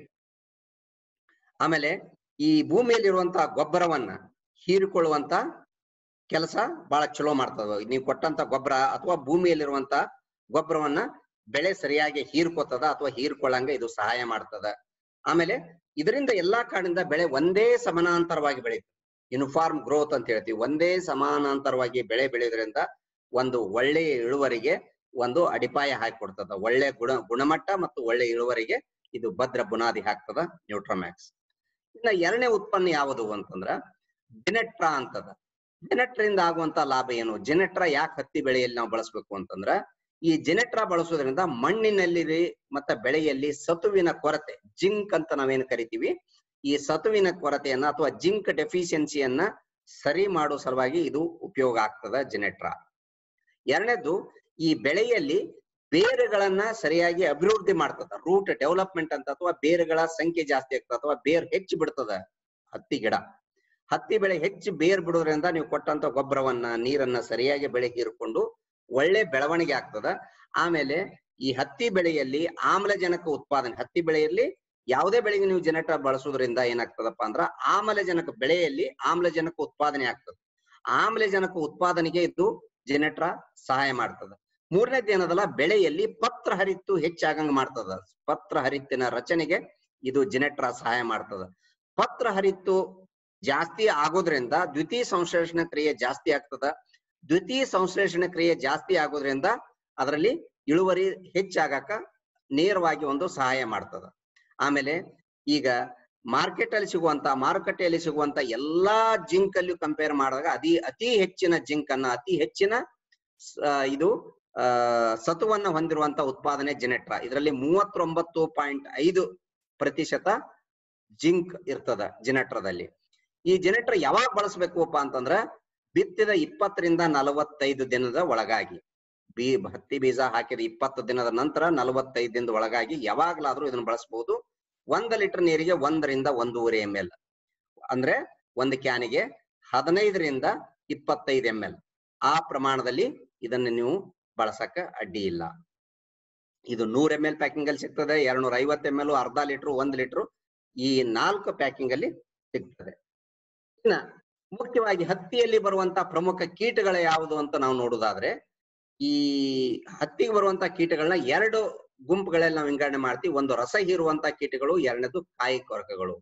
ಆಮೇಲೆ ಈ ಭೂಮಿಯಲ್ಲಿರುವಂತಹ ಗೊಬ್ಬರವನ್ನ ಹೀರಿಕೊಳ್ಳುವಂತ ಕೆಲಸ ಬಹಳ ಚಲೋ ಮಾಡ್ತದ ನೀವು ಕೊಟ್ಟಂತ ಗೊಬ್ಬರ ಅಥವಾ ಭೂಮಿಯಲ್ಲಿರುವಂತ ಗೊಬ್ಬರವನ್ನ ಬೆಳೆ ಸರಿಯಾಗಿ ಹೀರ್ಕೋತದ ಅಥವಾ ಹೀರ್ಕೊಳ್ಳಂಗ ಇದು ಸಹಾಯ ಮಾಡ್ತದ ಆಮೇಲೆ ಇದರಿಂದ ಎಲ್ಲಾ ಕಾರಣದಿಂದ ಬೆಳೆ ಒಂದೇ ಸಮಾನಾಂತರವಾಗಿ ಬೆಳೆಯುತ್ತೆ ಯೂನಿಫಾರ್ಮ್ ಗ್ರೋತ್ ಅಂತ ಹೇಳ್ತೀವಿ ಒಂದೇ ಸಮಾನಾಂತರವಾಗಿ ಬೆಳೆ ಬೆಳೆಯೋದ್ರಿಂದ ಒಂದು ಒಳ್ಳೆಯ ಇಳುವರಿಗೆ ಒಂದು ಅಡಿಪಾಯ ಹಾಕಿಕೊಡ್ತದ ಒಳ್ಳೆ ಗುಣ ಗುಣಮಟ್ಟ ಮತ್ತು ಒಳ್ಳೆ ಇಳುವರಿಗೆ ಇದು ಭದ್ರ ಬುನಾದಿ ಹಾಕ್ತದ ನ್ಯೂಟ್ರೋಮ್ಯಾಕ್ಸ್ ಇನ್ನ ಎರಡನೇ ಉತ್ಪನ್ನ ಯಾವುದು ಅಂತಂದ್ರ ಜೆನೆಟ್ರಾ ಅಂತದ ಜೆನೆಟ್ರಿಂದ ಆಗುವಂತ ಲಾಭ ಏನು ಜೆನೆಟ್ರಾ ಯಾಕೆ ಹತ್ತಿ ಬೆಳೆಯಲ್ಲಿ ನಾವು ಬಳಸಬೇಕು ಅಂತಂದ್ರ ಈ ಜೆನೆಟ್ರಾ ಬಳಸೋದ್ರಿಂದ ಮಣ್ಣಿನಲ್ಲಿ ಮತ್ತೆ ಬೆಳೆಯಲ್ಲಿ ಸತುವಿನ ಕೊರತೆ ಜಿಂಕ್ ಅಂತ ನಾವೇನ್ ಕರಿತೀವಿ ಈ ಸತುವಿನ ಕೊರತೆಯನ್ನ ಅಥವಾ ಜಿಂಕ್ ಡೆಫಿಷಿಯನ್ಸಿಯನ್ನ ಸರಿ ಮಾಡೋ ಸಲುವಾಗಿ ಇದು ಉಪಯೋಗ ಆಗ್ತದ ಜೆನೆಟ್ರಾ ಎರಡನೇದು ಈ ಬೆಳೆಯಲ್ಲಿ ಬೇರುಗಳನ್ನ ಸರಿಯಾಗಿ ಅಭಿವೃದ್ಧಿ ಮಾಡ್ತದ ರೂಟ್ ಡೆವಲಪ್ಮೆಂಟ್ ಅಂತ ಅಥವಾ ಬೇರುಗಳ ಸಂಖ್ಯೆ ಜಾಸ್ತಿ ಆಗ್ತದ ಅಥವಾ ಬೇರ್ ಹೆಚ್ಚು ಬಿಡ್ತದ ಹತ್ತಿ ಗಿಡ ಹತ್ತಿ ಬೆಳೆ ಹೆಚ್ಚು ಬೇರ್ ಬಿಡೋದ್ರಿಂದ ನೀವು ಕೊಟ್ಟಂತ ಗೊಬ್ಬರವನ್ನ ನೀರನ್ನ ಸರಿಯಾಗಿ ಬೆಳೆ ಹೀರ್ಕೊಂಡು ಒಳ್ಳೆ ಬೆಳವಣಿಗೆ ಆಗ್ತದ ಆಮೇಲೆ ಈ ಹತ್ತಿ ಬೆಳೆಯಲ್ಲಿ ಆಮ್ಲಜನಕ ಉತ್ಪಾದನೆ ಹತ್ತಿ ಬೆಳೆಯಲ್ಲಿ ಯಾವುದೇ ಬೆಳೆಗೆ ನೀವು ಜನರೇಟರ್ ಬಳಸೋದ್ರಿಂದ ಏನಾಗ್ತದಪ್ಪ ಅಂದ್ರ ಆಮ್ಲಜನಕ ಬೆಳೆಯಲ್ಲಿ ಆಮ್ಲಜನಕ ಉತ್ಪಾದನೆ ಆಗ್ತದೆ ಆಮ್ಲಜನಕ ಉತ್ಪಾದನೆಗೆ ಇದು ಜನರೇಟರ್ ಸಹಾಯ ಮಾಡ್ತದ ಮೂರನೇದು ಏನದಲ್ಲ ಬೆಳೆಯಲ್ಲಿ ಪತ್ರ ಹರಿತ್ತು ಹೆಚ್ಚಾಗಂಗ್ ಮಾಡ್ತದ ಪತ್ರ ಹರಿತ್ತಿನ ರಚನೆಗೆ ಇದು ಜನರೇಟರ್ ಸಹಾಯ ಮಾಡ್ತದ ಪತ್ರ ಹರಿತ್ತು ಜಾಸ್ತಿ ಆಗೋದ್ರಿಂದ ದ್ವಿತೀಯ ಸಂಶ್ಲೇಷಣ ಕ್ರಿಯೆ ಜಾಸ್ತಿ ಆಗ್ತದ ದ್ವಿತೀಯ ಸಂಶ್ಲೇಷಣ ಕ್ರಿಯೆ ಜಾಸ್ತಿ ಆಗೋದ್ರಿಂದ ಅದರಲ್ಲಿ ಇಳುವರಿ ಹೆಚ್ಚಾಗಕ ನೇರವಾಗಿ ಒಂದು ಸಹಾಯ ಮಾಡ್ತದ ಆಮೇಲೆ ಈಗ ಮಾರ್ಕೆಟ್ ಅಲ್ಲಿ ಸಿಗುವಂತ ಮಾರುಕಟ್ಟೆಯಲ್ಲಿ ಸಿಗುವಂತ ಎಲ್ಲಾ ಜಿಂಕ್ ಅಲ್ಲಿ ಕಂಪೇರ್ ಮಾಡಿದಾಗ ಅತಿ ಅತಿ ಹೆಚ್ಚಿನ ಜಿಂಕ್ ಅನ್ನ ಅತಿ ಹೆಚ್ಚಿನ ಸ- ಆ, ಇದು ಆ ಸತುವನ್ನ ಹೊಂದಿರುವಂತ ಉತ್ಪಾದನೆ ಜೆನೆಟ್ರಾ ಇದರಲ್ಲಿ ಮೂವತ್ತೊಂಬತ್ತು ಪಾಯಿಂಟ್ ಐದು ಪ್ರತಿಶತ ಜಿಂಕ್ ಇರ್ತದ ಜೆನೆಟ್ರಾದಲ್ಲಿ ಈ ಜೆನೆಟ್ರಾ ಯಾವಾಗ ಬಳಸಬೇಕಪ್ಪ ಅಂತಂದ್ರ ಬಿತ್ತಿದ ಇಪ್ಪತ್ತರಿಂದ ನಲವತ್ತೈದು ದಿನದ ಒಳಗಾಗಿ ಬೀ ಹತ್ತಿ ಬೀಜ ಹಾಕಿದ ಇಪ್ಪತ್ತು ದಿನದ ನಂತರ ನಲವತ್ತೈದು ದಿನದ ಒಳಗಾಗಿ ಯಾವಾಗ್ಲಾದ್ರೂ ಇದನ್ನ ಬಳಸಬಹುದು ಒಂದ್ ಲೀಟರ್ ನೀರಿಗೆ ಒಂದರಿಂದ ಒಂದೂವರೆ ಎಂ ಎಲ್ ಅಂದ್ರೆ ಒಂದು ಕ್ಯಾನಿಗೆ ಹದಿನೈದರಿಂದ ಇಪ್ಪತ್ತೈದು ಎಂ ಎಲ್ ಆ ಪ್ರಮಾಣದಲ್ಲಿ ಇದನ್ನ ನೀವು ಬಳಸಕ ಅಡ್ಡಿ ಇಲ್ಲ ಇದು ನೂರ್ ಎಂ ಎಲ್ ಪ್ಯಾಕಿಂಗ್ ಅಲ್ಲಿ ಸಿಗ್ತದೆ ಎರಡ್ನೂರ ಐವತ್ತು ಎಂ ಎಲ್ ಅರ್ಧ ಲೀಟರ್ ಒಂದ್ ಲೀಟರ್ ಈ ನಾಲ್ಕು ಪ್ಯಾಕಿಂಗ್ ಅಲ್ಲಿ ಸಿಗ್ತದೆ ಇನ್ನ ಮುಖ್ಯವಾಗಿ ಹತ್ತಿಯಲ್ಲಿ ಬರುವಂತ ಪ್ರಮುಖ ಕೀಟಗಳು ಯಾವುದು ಅಂತ ನಾವು ನೋಡುದಾದ್ರೆ ಈ ಹತ್ತಿಗೆ ಬರುವಂತ ಕೀಟಗಳನ್ನ ಎರಡು ಗುಂಪುಗಳಲ್ಲಿ ನಾವು ವಿಂಗಡಣೆ ಮಾಡ್ತೀವಿ ಒಂದು ರಸ ಹೀರುವಂತ ಕೀಟಗಳು ಎರಡನೇದು ಕಾಯಿ ಕೊರಕಗಳು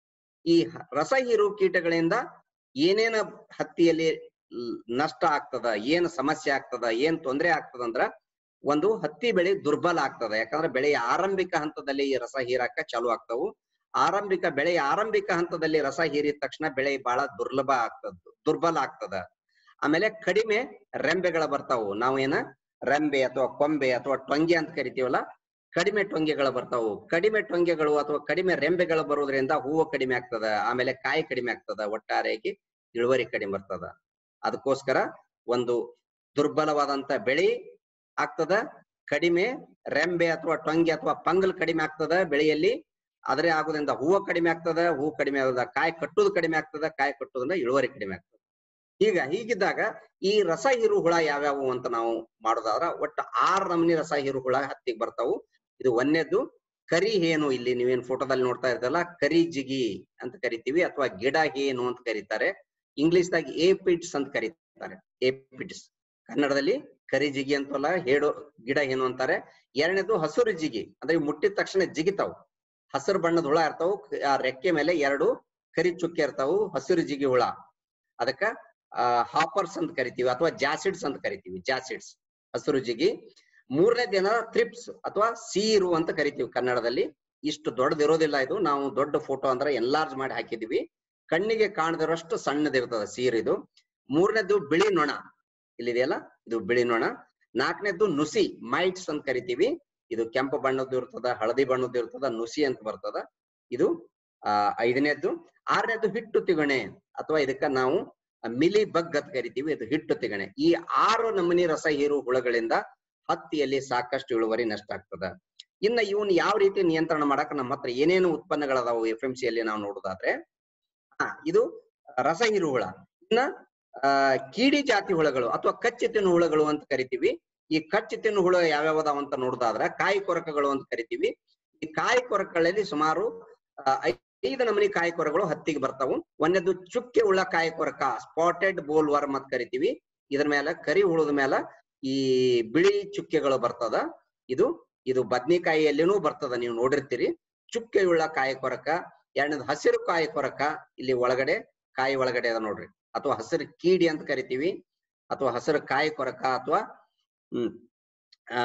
ಈ ಹ- ರಸ ಹೀರು ಕೀಟಗಳಿಂದ ಏನೇನ ಹತ್ತಿಯಲ್ಲಿ ಲ್- ನಷ್ಟ ಆಗ್ತದ ಏನ್ ಸಮಸ್ಯೆ ಆಗ್ತದ ಏನ್ ತೊಂದರೆ ಆಗ್ತದ ಅಂದ್ರ ಒಂದು ಹತ್ತಿ ಬೆಳೆ ದುರ್ಬಲ ಆಗ್ತದ ಯಾಕಂದ್ರೆ ಬೆಳೆಯ ಆರಂಭಿಕ ಹಂತದಲ್ಲಿ ಈ ರಸ ಹೀರಾಕ ಚಾಲು ಆಗ್ತಾವು ಆರಂಭಿಕ ಬೆಳೆಯ ಆರಂಭಿಕ ಹಂತದಲ್ಲಿ ರಸ ಹೀರಿದ ತಕ್ಷಣ ಬೆಳೆ ಬಹಳ ದುರ್ಲಭ ಆಗ್ತದ ದುರ್ಬಲ ಆಗ್ತದ ಆಮೇಲೆ ಕಡಿಮೆ ರೆಂಬೆಗಳ ಬರ್ತಾವು ನಾವು ಏನ ರೆಂಬೆ ಅಥವಾ ಕೊಂಬೆ ಅಥವಾ ಟೊಂಗೆ ಅಂತ ಕರಿತೀವಲ್ಲ ಕಡಿಮೆ ಟೊಂಗೆಗಳು ಬರ್ತಾವು ಕಡಿಮೆ ಟೊಂಗೆಗಳು ಅಥವಾ ಕಡಿಮೆ ರೆಂಬೆಗಳು ಬರೋದ್ರಿಂದ ಹೂವು ಕಡಿಮೆ ಆಗ್ತದ ಆಮೇಲೆ ಕಾಯಿ ಕಡಿಮೆ ಆಗ್ತದ ಒಟ್ಟಾರೆಯಾಗಿ ಇಳುವರಿ ಕಡಿಮೆ ಬರ್ತದ ಅದಕ್ಕೋಸ್ಕರ ಒಂದು ದುರ್ಬಲವಾದಂತ ಬೆಳೆ ಆಗ್ತದ ಕಡಿಮೆ ರೆಂಬೆ ಅಥವಾ ಟೊಂಗೆ ಅಥವಾ ಪಂಗಲ್ ಕಡಿಮೆ ಆಗ್ತದ ಬೆಳೆಯಲ್ಲಿ ಆದ್ರೆ ಆಗೋದ್ರಿಂದ ಹೂವು ಕಡಿಮೆ ಆಗ್ತದ ಹೂವು ಕಡಿಮೆ ಆಗೋದ ಕಾಯಿ ಕಟ್ಟುದು ಕಡಿಮೆ ಆಗ್ತದ ಕಾಯಿ ಕಟ್ಟುದ್ರಿಂದ ಇಳುವರಿ ಕಡಿಮೆ ಆಗ್ತದ ಈಗ ಹೀಗಿದ್ದಾಗ ಈ ರಸ ಹೀರು ಹುಳ ಯಾವ್ಯಾವು ಅಂತ ನಾವು ಮಾಡೋದಾದ್ರ ಒಟ್ಟು ಆರ್ ನಮೂನಿ ರಸ ಹೀರು ಹುಳ ಹತ್ತಿಗೆ ಬರ್ತಾವು ಇದು ಒಂದೇದ್ದು ಕರಿ ಹೇನು ಇಲ್ಲಿ ನೀವೇನ್ ಫೋಟೋದಲ್ಲಿ ನೋಡ್ತಾ ಇದ್ದಲ್ಲ ಕರಿ ಜಿಗಿ ಅಂತ ಕರಿತೀವಿ ಅಥವಾ ಗಿಡ ಹೇನು ಅಂತ ಕರೀತಾರೆ ಇಂಗ್ಲಿಷ್ ದಾಗ ಏಪಿಡ್ಸ್ ಅಂತ ಕರೀತಾರೆ ಏಪಿಡ್ಸ್ ಕನ್ನಡದಲ್ಲಿ ಕರಿ ಜಿಗಿ ಅಂತಲ್ಲ ಹೇಳು ಗಿಡ ಏನು ಅಂತಾರೆ ಎರಡನೇದು ಹಸುರು ಜಿಗಿ ಅಂದ್ರೆ ಇವು ಮುಟ್ಟಿದ ತಕ್ಷಣ ಜಿಗಿತಾವು ಹಸಿರು ಬಣ್ಣದ ಹುಳ ಇರ್ತಾವು ಆ ರೆಕ್ಕೆ ಮೇಲೆ ಎರಡು ಕರಿ ಚುಕ್ಕೆ ಇರ್ತಾವು ಹಸಿರು ಜಿಗಿ ಹುಳ ಅದಕ್ಕ ಹಾಪರ್ಸ್ ಅಂತ ಕರಿತೀವಿ ಅಥವಾ ಜಾಸಿಡ್ಸ್ ಅಂತ ಕರಿತೀವಿ ಜಾಸಿಡ್ಸ್ ಹಸಿರು ಜಿಗಿ ಮೂರನೇ ದಿನ ಥ್ರಿಪ್ಸ್ ಅಥವಾ ಸೀರು ಅಂತ ಕರಿತೀವಿ ಕನ್ನಡದಲ್ಲಿ ಇಷ್ಟು ದೊಡ್ಡದಿರೋದಿಲ್ಲ ಇದು ನಾವು ದೊಡ್ಡ ಫೋಟೋ ಅಂದ್ರೆ ಎನ್ಲಾರ್ಜ್ ಮಾಡಿ ಹಾಕಿದೀವಿ ಕಣ್ಣಿಗೆ ಕಾಣದಿರೋಷ್ಟು ಸಣ್ಣದಿರ್ತದೆ ಸೀರ್ ಇದು ಮೂರನೇದು ಬಿಳಿ ನೊಣ ಇಲ್ಲಿದೆಯಲ್ಲ ಇದು ಬಿಳಿ ನೊಣ ನಾಲ್ಕನೇದು ನುಸಿ ಮೈಟ್ಸ್ ಅಂತ ಕರಿತೀವಿ ಇದು ಕೆಂಪು ಬಣ್ಣದ್ದು ಇರ್ತದ ಹಳದಿ ಬಣ್ಣದ್ದು ಇರ್ತದ ನುಸಿ ಅಂತ ಬರ್ತದ ಇದು ಆ ಐದನೇದ್ದು ಆರನೇದು ಹಿಟ್ಟು ತಿಗಣೆ ಅಥವಾ ಇದಕ್ಕ ನಾವು ಮಿಲಿ ಬಗ್ ಅಂತ ಕರಿತೀವಿ ಇದು ಹಿಟ್ಟು ತಿಗಣೆ ಈ ಆರು ನಮೂನಿ ರಸ ಹೀರು ಹುಳಗಳಿಂದ ಹತ್ತಿಯಲ್ಲಿ ಸಾಕಷ್ಟು ಇಳುವರಿ ನಷ್ಟ ಆಗ್ತದ ಇನ್ನ ಇವನ್ ಯಾವ ರೀತಿ ನಿಯಂತ್ರಣ ಮಾಡಕ್ ನಮ್ಮ ಹತ್ರ ಏನೇನು ಉತ್ಪನ್ನಗಳದಾವು ಎಫ್ ಎಂ ಸಿ ಅಲ್ಲಿ ನಾವು ನೋಡುದಾದ್ರೆ ಹಾ ಇದು ರಸ ಹೀರು ಹುಳ ಇನ್ನ ಆ ಕೀಡಿ ಜಾತಿ ಹುಳಗಳು ಅಥವಾ ಕಚ್ಚಿ ತಿನ್ನು ಹುಳಗಳು ಅಂತ ಕರಿತೀವಿ ಈ ಕಚ್ಚಿ ತಿನ್ನು ಹುಳ ಯಾವ್ಯಾವದಾವ ಅಂತ ನೋಡುದಾದ್ರೆ ಕಾಯಿ ಕೊರಕಗಳು ಅಂತ ಕರಿತೀವಿ ಈ ಕಾಯಿ ಕೊರಕಗಳಲ್ಲಿ ಸುಮಾರು ಆ, ಐದು ನಮೂನಿ ಕಾಯಿ ಕೊರಗಳು ಹತ್ತಿಗೆ ಬರ್ತಾವು ಒಂದೇದು ಚುಕ್ಕೆ ಉಳ್ಳ ಕಾಯಿ ಕೊರಕ ಸ್ಪಾಟೆಡ್ ಬೋಲ್ ವರ್ಮ್ ಅಂತ ಕರಿತೀವಿ ಇದ್ರ ಮೇಲೆ ಕರಿ ಹುಳದ ಮೇಲೆ ಈ ಬಿಳಿ ಚುಕ್ಕೆಗಳು ಬರ್ತದ ಇದು ಇದು ಬದ್ನಿಕಾಯಿಯಲ್ಲಿನೂ ಬರ್ತದ ನೀವು ನೋಡಿರ್ತೀರಿ ಚುಕ್ಕೆ ಉಳ್ಳ ಕಾಯಿ ಕೊರಕ ಎರಡನೇದು ಹಸಿರು ಕಾಯಿ ಕೊರಕ ಇಲ್ಲಿ ಒಳಗಡೆ ಕಾಯಿ ಒಳಗಡೆ ಅದ ನೋಡ್ರಿ ಅಥವಾ ಹಸಿರು ಕೀಡಿ ಅಂತ ಕರಿತೀವಿ ಅಥವಾ ಹಸಿರು ಕಾಯಿ ಕೊರಕ ಅಥವಾ ಹ್ಮ್ ಆ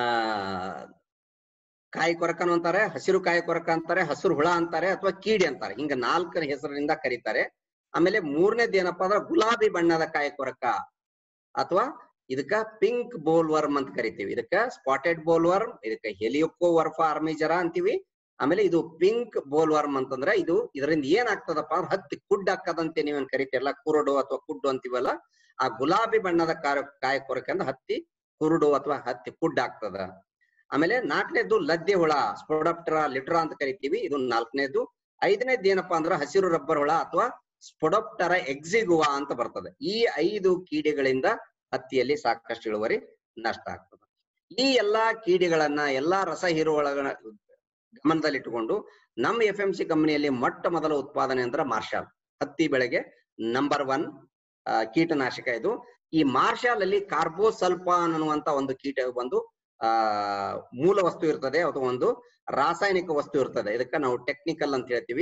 ಕಾಯಿ ಕೊರಕನು ಅಂತಾರೆ ಹಸಿರು ಕಾಯಿ ಕೊರಕ ಅಂತಾರೆ ಹಸಿರು ಹುಳ ಅಂತಾರೆ ಅಥವಾ ಕೀಡಿ ಅಂತಾರೆ ಹಿಂಗ ನಾಲ್ಕರ ಹೆಸರಿನಿಂದ ಕರೀತಾರೆ ಆಮೇಲೆ ಮೂರನೇದು ಏನಪ್ಪಾ ಅಂದ್ರೆ ಗುಲಾಬಿ ಬಣ್ಣದ ಕಾಯಿ ಕೊರಕ ಅಥವಾ ಇದಕ್ಕ ಪಿಂಕ್ ಬೋಲ್ ವರ್ಮ್ ಅಂತ ಕರಿತೀವಿ ಇದಕ್ಕ ಸ್ಪಾಟೆಡ್ ಬೋಲ್ ವರ್ಮ್ ಇದಕ್ಕ ಹೆಲಿಯೋಕೋ ವರ್ಫ ಆರ್ಮಿಜರ ಅಂತೀವಿ ಆಮೇಲೆ ಇದು ಪಿಂಕ್ ಬೋಲ್ ವರ್ಮ್ ಅಂತಂದ್ರೆ ಇದು ಇದರಿಂದ ಏನ್ ಆಗ್ತದಪ್ಪ ಅಂದ್ರೆ ಹತ್ತಿ ಕುಡ್ ಹಾಕದಂತೆ ನೀವೇನ್ ಕರಿತೀರಲ್ಲ ಕುರುಡು ಅಥವಾ ಕುಡ್ಡು ಅಂತೀವಲ್ಲ ಆ ಗುಲಾಬಿ ಬಣ್ಣದ ಕಾರ ಕಾಯಿ ಕೊರಕೆ ಅಂದ್ರೆ ಹತ್ತಿ ಕುರುಡು ಅಥವಾ ಹತ್ತಿ ಕುಡ್ ಆಗ್ತದ ಆಮೇಲೆ ನಾಲ್ಕನೇದು ಲದ್ದೆ ಹುಳ ಸ್ಪೊಡಪ್ಟರ ಲಿಟ್ರಾ ಅಂತ ಕರಿತೀವಿ ಇದು ನಾಲ್ಕನೇದು ಐದನೇದು ಏನಪ್ಪಾ ಅಂದ್ರೆ ಹಸಿರು ರಬ್ಬರ್ ಹುಳ ಅಥವಾ ಸ್ಪೊಡಪ್ಟರ ಎಕ್ಸಿಗುವಾ ಅಂತ ಬರ್ತದೆ ಈ ಐದು ಕೀಡೆಗಳಿಂದ ಹತ್ತಿಯಲ್ಲಿ ಸಾಕಷ್ಟು ಇಳುವರಿ ನಷ್ಟ ಆಗ್ತದೆ ಈ ಎಲ್ಲಾ ಕೀಡೆಗಳನ್ನ ಎಲ್ಲಾ ರಸ ಹೀರುವಳಗಳ ಗಮನದಲ್ಲಿಟ್ಟುಕೊಂಡು ನಮ್ಮ ಎಫ್ ಎಂ ಸಿ ಕಂಪನಿಯಲ್ಲಿ ಮೊಟ್ಟ ಮೊದಲ ಉತ್ಪಾದನೆ ಅಂದ್ರೆ ಮಾರ್ಷಾಲ್ ಹತ್ತಿ ಬೆಳೆಗೆ ನಂಬರ್ ಒನ್ ಕೀಟನಾಶಕ ಇದು ಈ ಮಾರ್ಷಾಲ್ ಅಲ್ಲಿ ಕಾರ್ಬೋಸಲ್ಫಾನ್ ಅನ್ನುವಂತ ಒಂದು ಕೀಟ ಒಂದು ಆ ಮೂಲ ವಸ್ತು ಇರ್ತದೆ ಅಥವಾ ಒಂದು ರಾಸಾಯನಿಕ ವಸ್ತು ಇರ್ತದೆ ಇದಕ್ಕ ನಾವು ಟೆಕ್ನಿಕಲ್ ಅಂತ ಹೇಳ್ತೀವಿ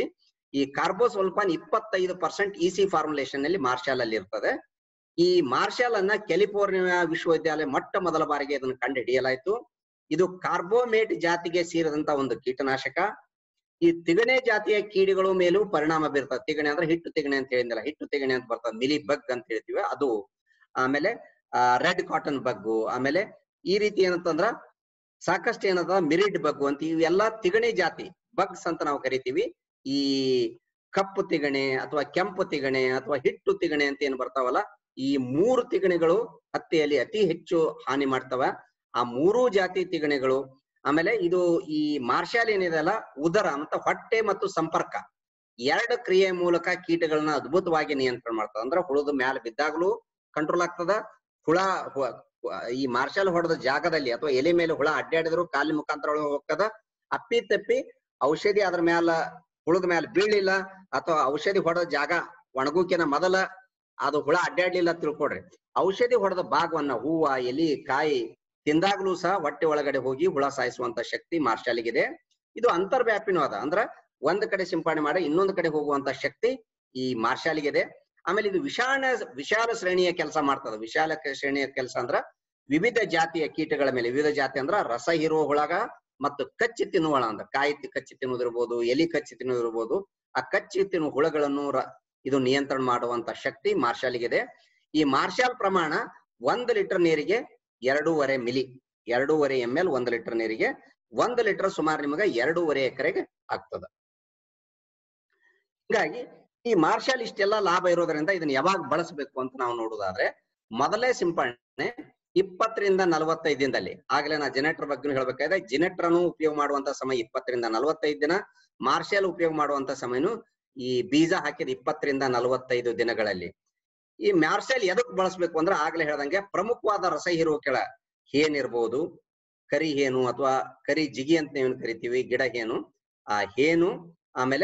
ಈ ಕಾರ್ಬೋಸಲ್ಫಾನ್ ಇಪ್ಪತ್ತೈದು ಪರ್ಸೆಂಟ್ ಇಸಿ ಫಾರ್ಮುಲೇಷನ್ ನಲ್ಲಿ ಮಾರ್ಷಾಲ್ ಅಲ್ಲಿ ಇರ್ತದೆ ಈ ಮಾರ್ಷಾಲ್ ಅನ್ನ ಕ್ಯಾಲಿಫೋರ್ನಿಯಾ ವಿಶ್ವವಿದ್ಯಾಲಯ ಮೊಟ್ಟ ಮೊದಲ ಬಾರಿಗೆ ಇದನ್ನು ಕಂಡು ಹಿಡಿಯಲಾಯಿತು ಇದು ಕಾರ್ಬೋಮೇಟ್ ಜಾತಿಗೆ ಸೇರಿದಂತ ಒಂದು ಕೀಟನಾಶಕ ಈ ತಿಗಣೆ ಜಾತಿಯ ಕೀಡಿಗಳು ಮೇಲೂ ಪರಿಣಾಮ ಬೀರ್ತದೆ ತಿಗಣೆ ಅಂದ್ರೆ ಹಿಟ್ಟು ತಿಗಣೆ ಅಂತ ಹೇಳಿದ್ನಲ್ಲ ಹಿಟ್ಟು ತಿಗಣೆ ಅಂತ ಬರ್ತದೆ ಮಿಲಿ ಬಗ್ ಅಂತ ಹೇಳ್ತೀವಿ ಅದು ಆಮೇಲೆ ರೆಡ್ ಕಾಟನ್ ಬಗ್ಗು ಆಮೇಲೆ ಈ ರೀತಿ ಏನಂತಂದ್ರ ಸಾಕಷ್ಟು ಏನದ ಮಿರಿಡ್ ಬಗ್ಗು ಅಂತ ಇವೆಲ್ಲ ತಿಗಣೆ ಜಾತಿ ಬಗ್ಸ್ ಅಂತ ನಾವು ಕರಿತೀವಿ ಈ ಕಪ್ಪು ತಿಗಣೆ ಅಥವಾ ಕೆಂಪು ತಿಗಣೆ ಅಥವಾ ಹಿಟ್ಟು ತಿಗಣೆ ಅಂತ ಏನ್ ಬರ್ತಾವಲ್ಲ ಈ ಮೂರು ತಿಗಣೆಗಳು ಹತ್ತಿಯಲ್ಲಿ ಅತಿ ಹೆಚ್ಚು ಹಾನಿ ಮಾಡ್ತವ ಆ ಮೂರೂ ಜಾತಿ ತಿಗಣೆಗಳು ಆಮೇಲೆ ಇದು ಈ ಮಾರ್ಷಾಲ್ ಏನಿದೆಲ್ಲ ಉದರ ಮತ್ತು ಹೊಟ್ಟೆ ಮತ್ತು ಸಂಪರ್ಕ ಎರಡು ಕ್ರಿಯೆ ಮೂಲಕ ಕೀಟಗಳನ್ನ ಅದ್ಭುತವಾಗಿ ನಿಯಂತ್ರಣ ಮಾಡ್ತದ ಅಂದ್ರೆ ಹುಳದ ಮ್ಯಾಲ ಬಿದ್ದಾಗ್ಲೂ ಕಂಟ್ರೋಲ್ ಆಗ್ತದ ಹುಳ ಹು- ಈ ಮಾರ್ಷಲ್ ಹೊಡೆದ ಜಾಗದಲ್ಲಿ ಅಥವಾ ಎಲೆ ಮೇಲೆ ಹುಳ ಅಡ್ಡಾಡಿದ್ರು ಕಾಲಿನ ಮುಖಾಂತರ ಒಳಗೆ ಹೋಗ್ತದ ಅಪ್ಪಿ ತಪ್ಪಿ ಔಷಧಿ ಅದ್ರ ಮ್ಯಾಲ ಹುಳದ ಮ್ಯಾಲ ಬೀಳಿಲ್ಲ ಅಥವಾ ಔಷಧಿ ಹೊಡೆದ ಜಾಗ ಒಣಗುಕಿನ ಮೊದಲ ಅದು ಹುಳ ಅಡ್ಡಾಡ್ಲಿಲ್ಲ ತಿಳ್ಕೊಡ್ರಿ ಔಷಧಿ ಹೊಡೆದ ಭಾಗವನ್ನ ಹೂವ ಎಲಿ ಕಾಯಿ ತಿಂದಾಗ್ಲೂ ಸಹ ಹೊಟ್ಟೆ ಒಳಗಡೆ ಹೋಗಿ ಹುಳ ಸಾಯಿಸುವಂತ ಶಕ್ತಿ ಮಾರ್ಷಾಲಿಗಿದೆ ಇದು ಅಂತರ್ವ್ಯಾಪಿನೂ ಅದ ಅಂದ್ರ ಒಂದ್ ಕಡೆ ಸಿಂಪಡಣೆ ಮಾಡಿ ಇನ್ನೊಂದ್ ಕಡೆ ಹೋಗುವಂತ ಶಕ್ತಿ ಈ ಮಾರ್ಷಾಲಿಗಿದೆ ಆಮೇಲೆ ಇದು ವಿಶಾಲ ವಿಶಾಲ ಶ್ರೇಣಿಯ ಕೆಲಸ ಮಾಡ್ತದ ವಿಶಾಲ ಕ- ಶ್ರೇಣಿಯ ಕೆಲಸ ಅಂದ್ರ ವಿವಿಧ ಜಾತಿಯ ಕೀಟಗಳ ಮೇಲೆ ವಿವಿಧ ಜಾತಿ ಅಂದ್ರ ರಸ ಹೀರುವ ಹುಳಗ ಮತ್ತು ಕಚ್ಚಿ ತಿನ್ನುವ ಹುಳ ಅಂತ ಕಾಯಿ ತಿ- ಕಚ್ಚಿ ತಿನ್ನುವುದಿರ್ಬೋದು ಎಲಿ ಕಚ್ಚಿ ತಿನ್ನುವುದಿರ್ಬೋದು ಆ ಕಚ್ಚಿ ತಿನ್ನುವ ಹುಳಗಳನ್ನು ರ- ಇದು ನಿಯಂತ್ರಣ ಮಾಡುವಂತ ಶಕ್ತಿ ಮಾರ್ಷಾಲಿಗಿದೆ ಈ ಮಾರ್ಷಾಲ್ ಪ್ರಮಾಣ ಒಂದು ಲೀಟರ್ ನೀರಿಗೆ ಎರಡೂವರೆ ಮಿಲಿ ಎರಡೂವರೆ ಎಂ ಎಲ್ ಒಂದು ಲೀಟರ್ ನೀರಿಗೆ ಒಂದು ಲೀಟರ್ ಸುಮಾರು ನಿಮಗೆ ಎರಡೂವರೆ ಎಕರೆಗೆ ಆಗ್ತದ ಹೀಗಾಗಿ ಈ ಮಾರ್ಷಲ್ ಇಷ್ಟೆಲ್ಲ ಲಾಭ ಇರೋದ್ರಿಂದ ಇದನ್ನ ಯಾವಾಗ ಬಳಸಬೇಕು ಅಂತ ನಾವು ನೋಡುದಾದ್ರೆ ಮೊದಲೇ ಸಿಂಪಡಣೆ ಇಪ್ಪತ್ತರಿಂದ ನಲವತ್ತೈದು ದಿನದಲ್ಲಿ ಆಗ್ಲೇ ನಾ ಜನರೇಟರ್ ಬಗ್ಗೆ ಹೇಳ್ಬೇಕಾದ್ರೆ ಜನರೇಟರ್ ಅನ್ನು ಉಪಯೋಗ ಮಾಡುವಂತ ಸಮಯ ಇಪ್ಪತ್ತರಿಂದ ನಲವತ್ತೈದು ದಿನ ಮಾರ್ಷಲ್ ಉಪಯೋಗ ಮಾಡುವಂತ ಸಮಯನು ಈ ಬೀಜ ಹಾಕಿದ ಇಪ್ಪತ್ತರಿಂದ ನಲವತ್ತೈದು ದಿನಗಳಲ್ಲಿ ಈ ಮಾರ್ಷಲ್ ಎದಕ್ ಬಳಸ್ಬೇಕು ಅಂದ್ರೆ ಆಗ್ಲೇ ಹೇಳ್ದಂಗೆ ಪ್ರಮುಖವಾದ ರಸ ಹೀರುವ ಕೆಳ ಹೇನಿರ್ಬೋದು ಕರಿ ಹೇನು ಅಥವಾ ಕರಿ ಜಿಗಿ ಅಂತ ಏನ್ ಕರಿತೀವಿ ಗಿಡ ಹೇನು ಆ ಹೇನು ಆಮೇಲೆ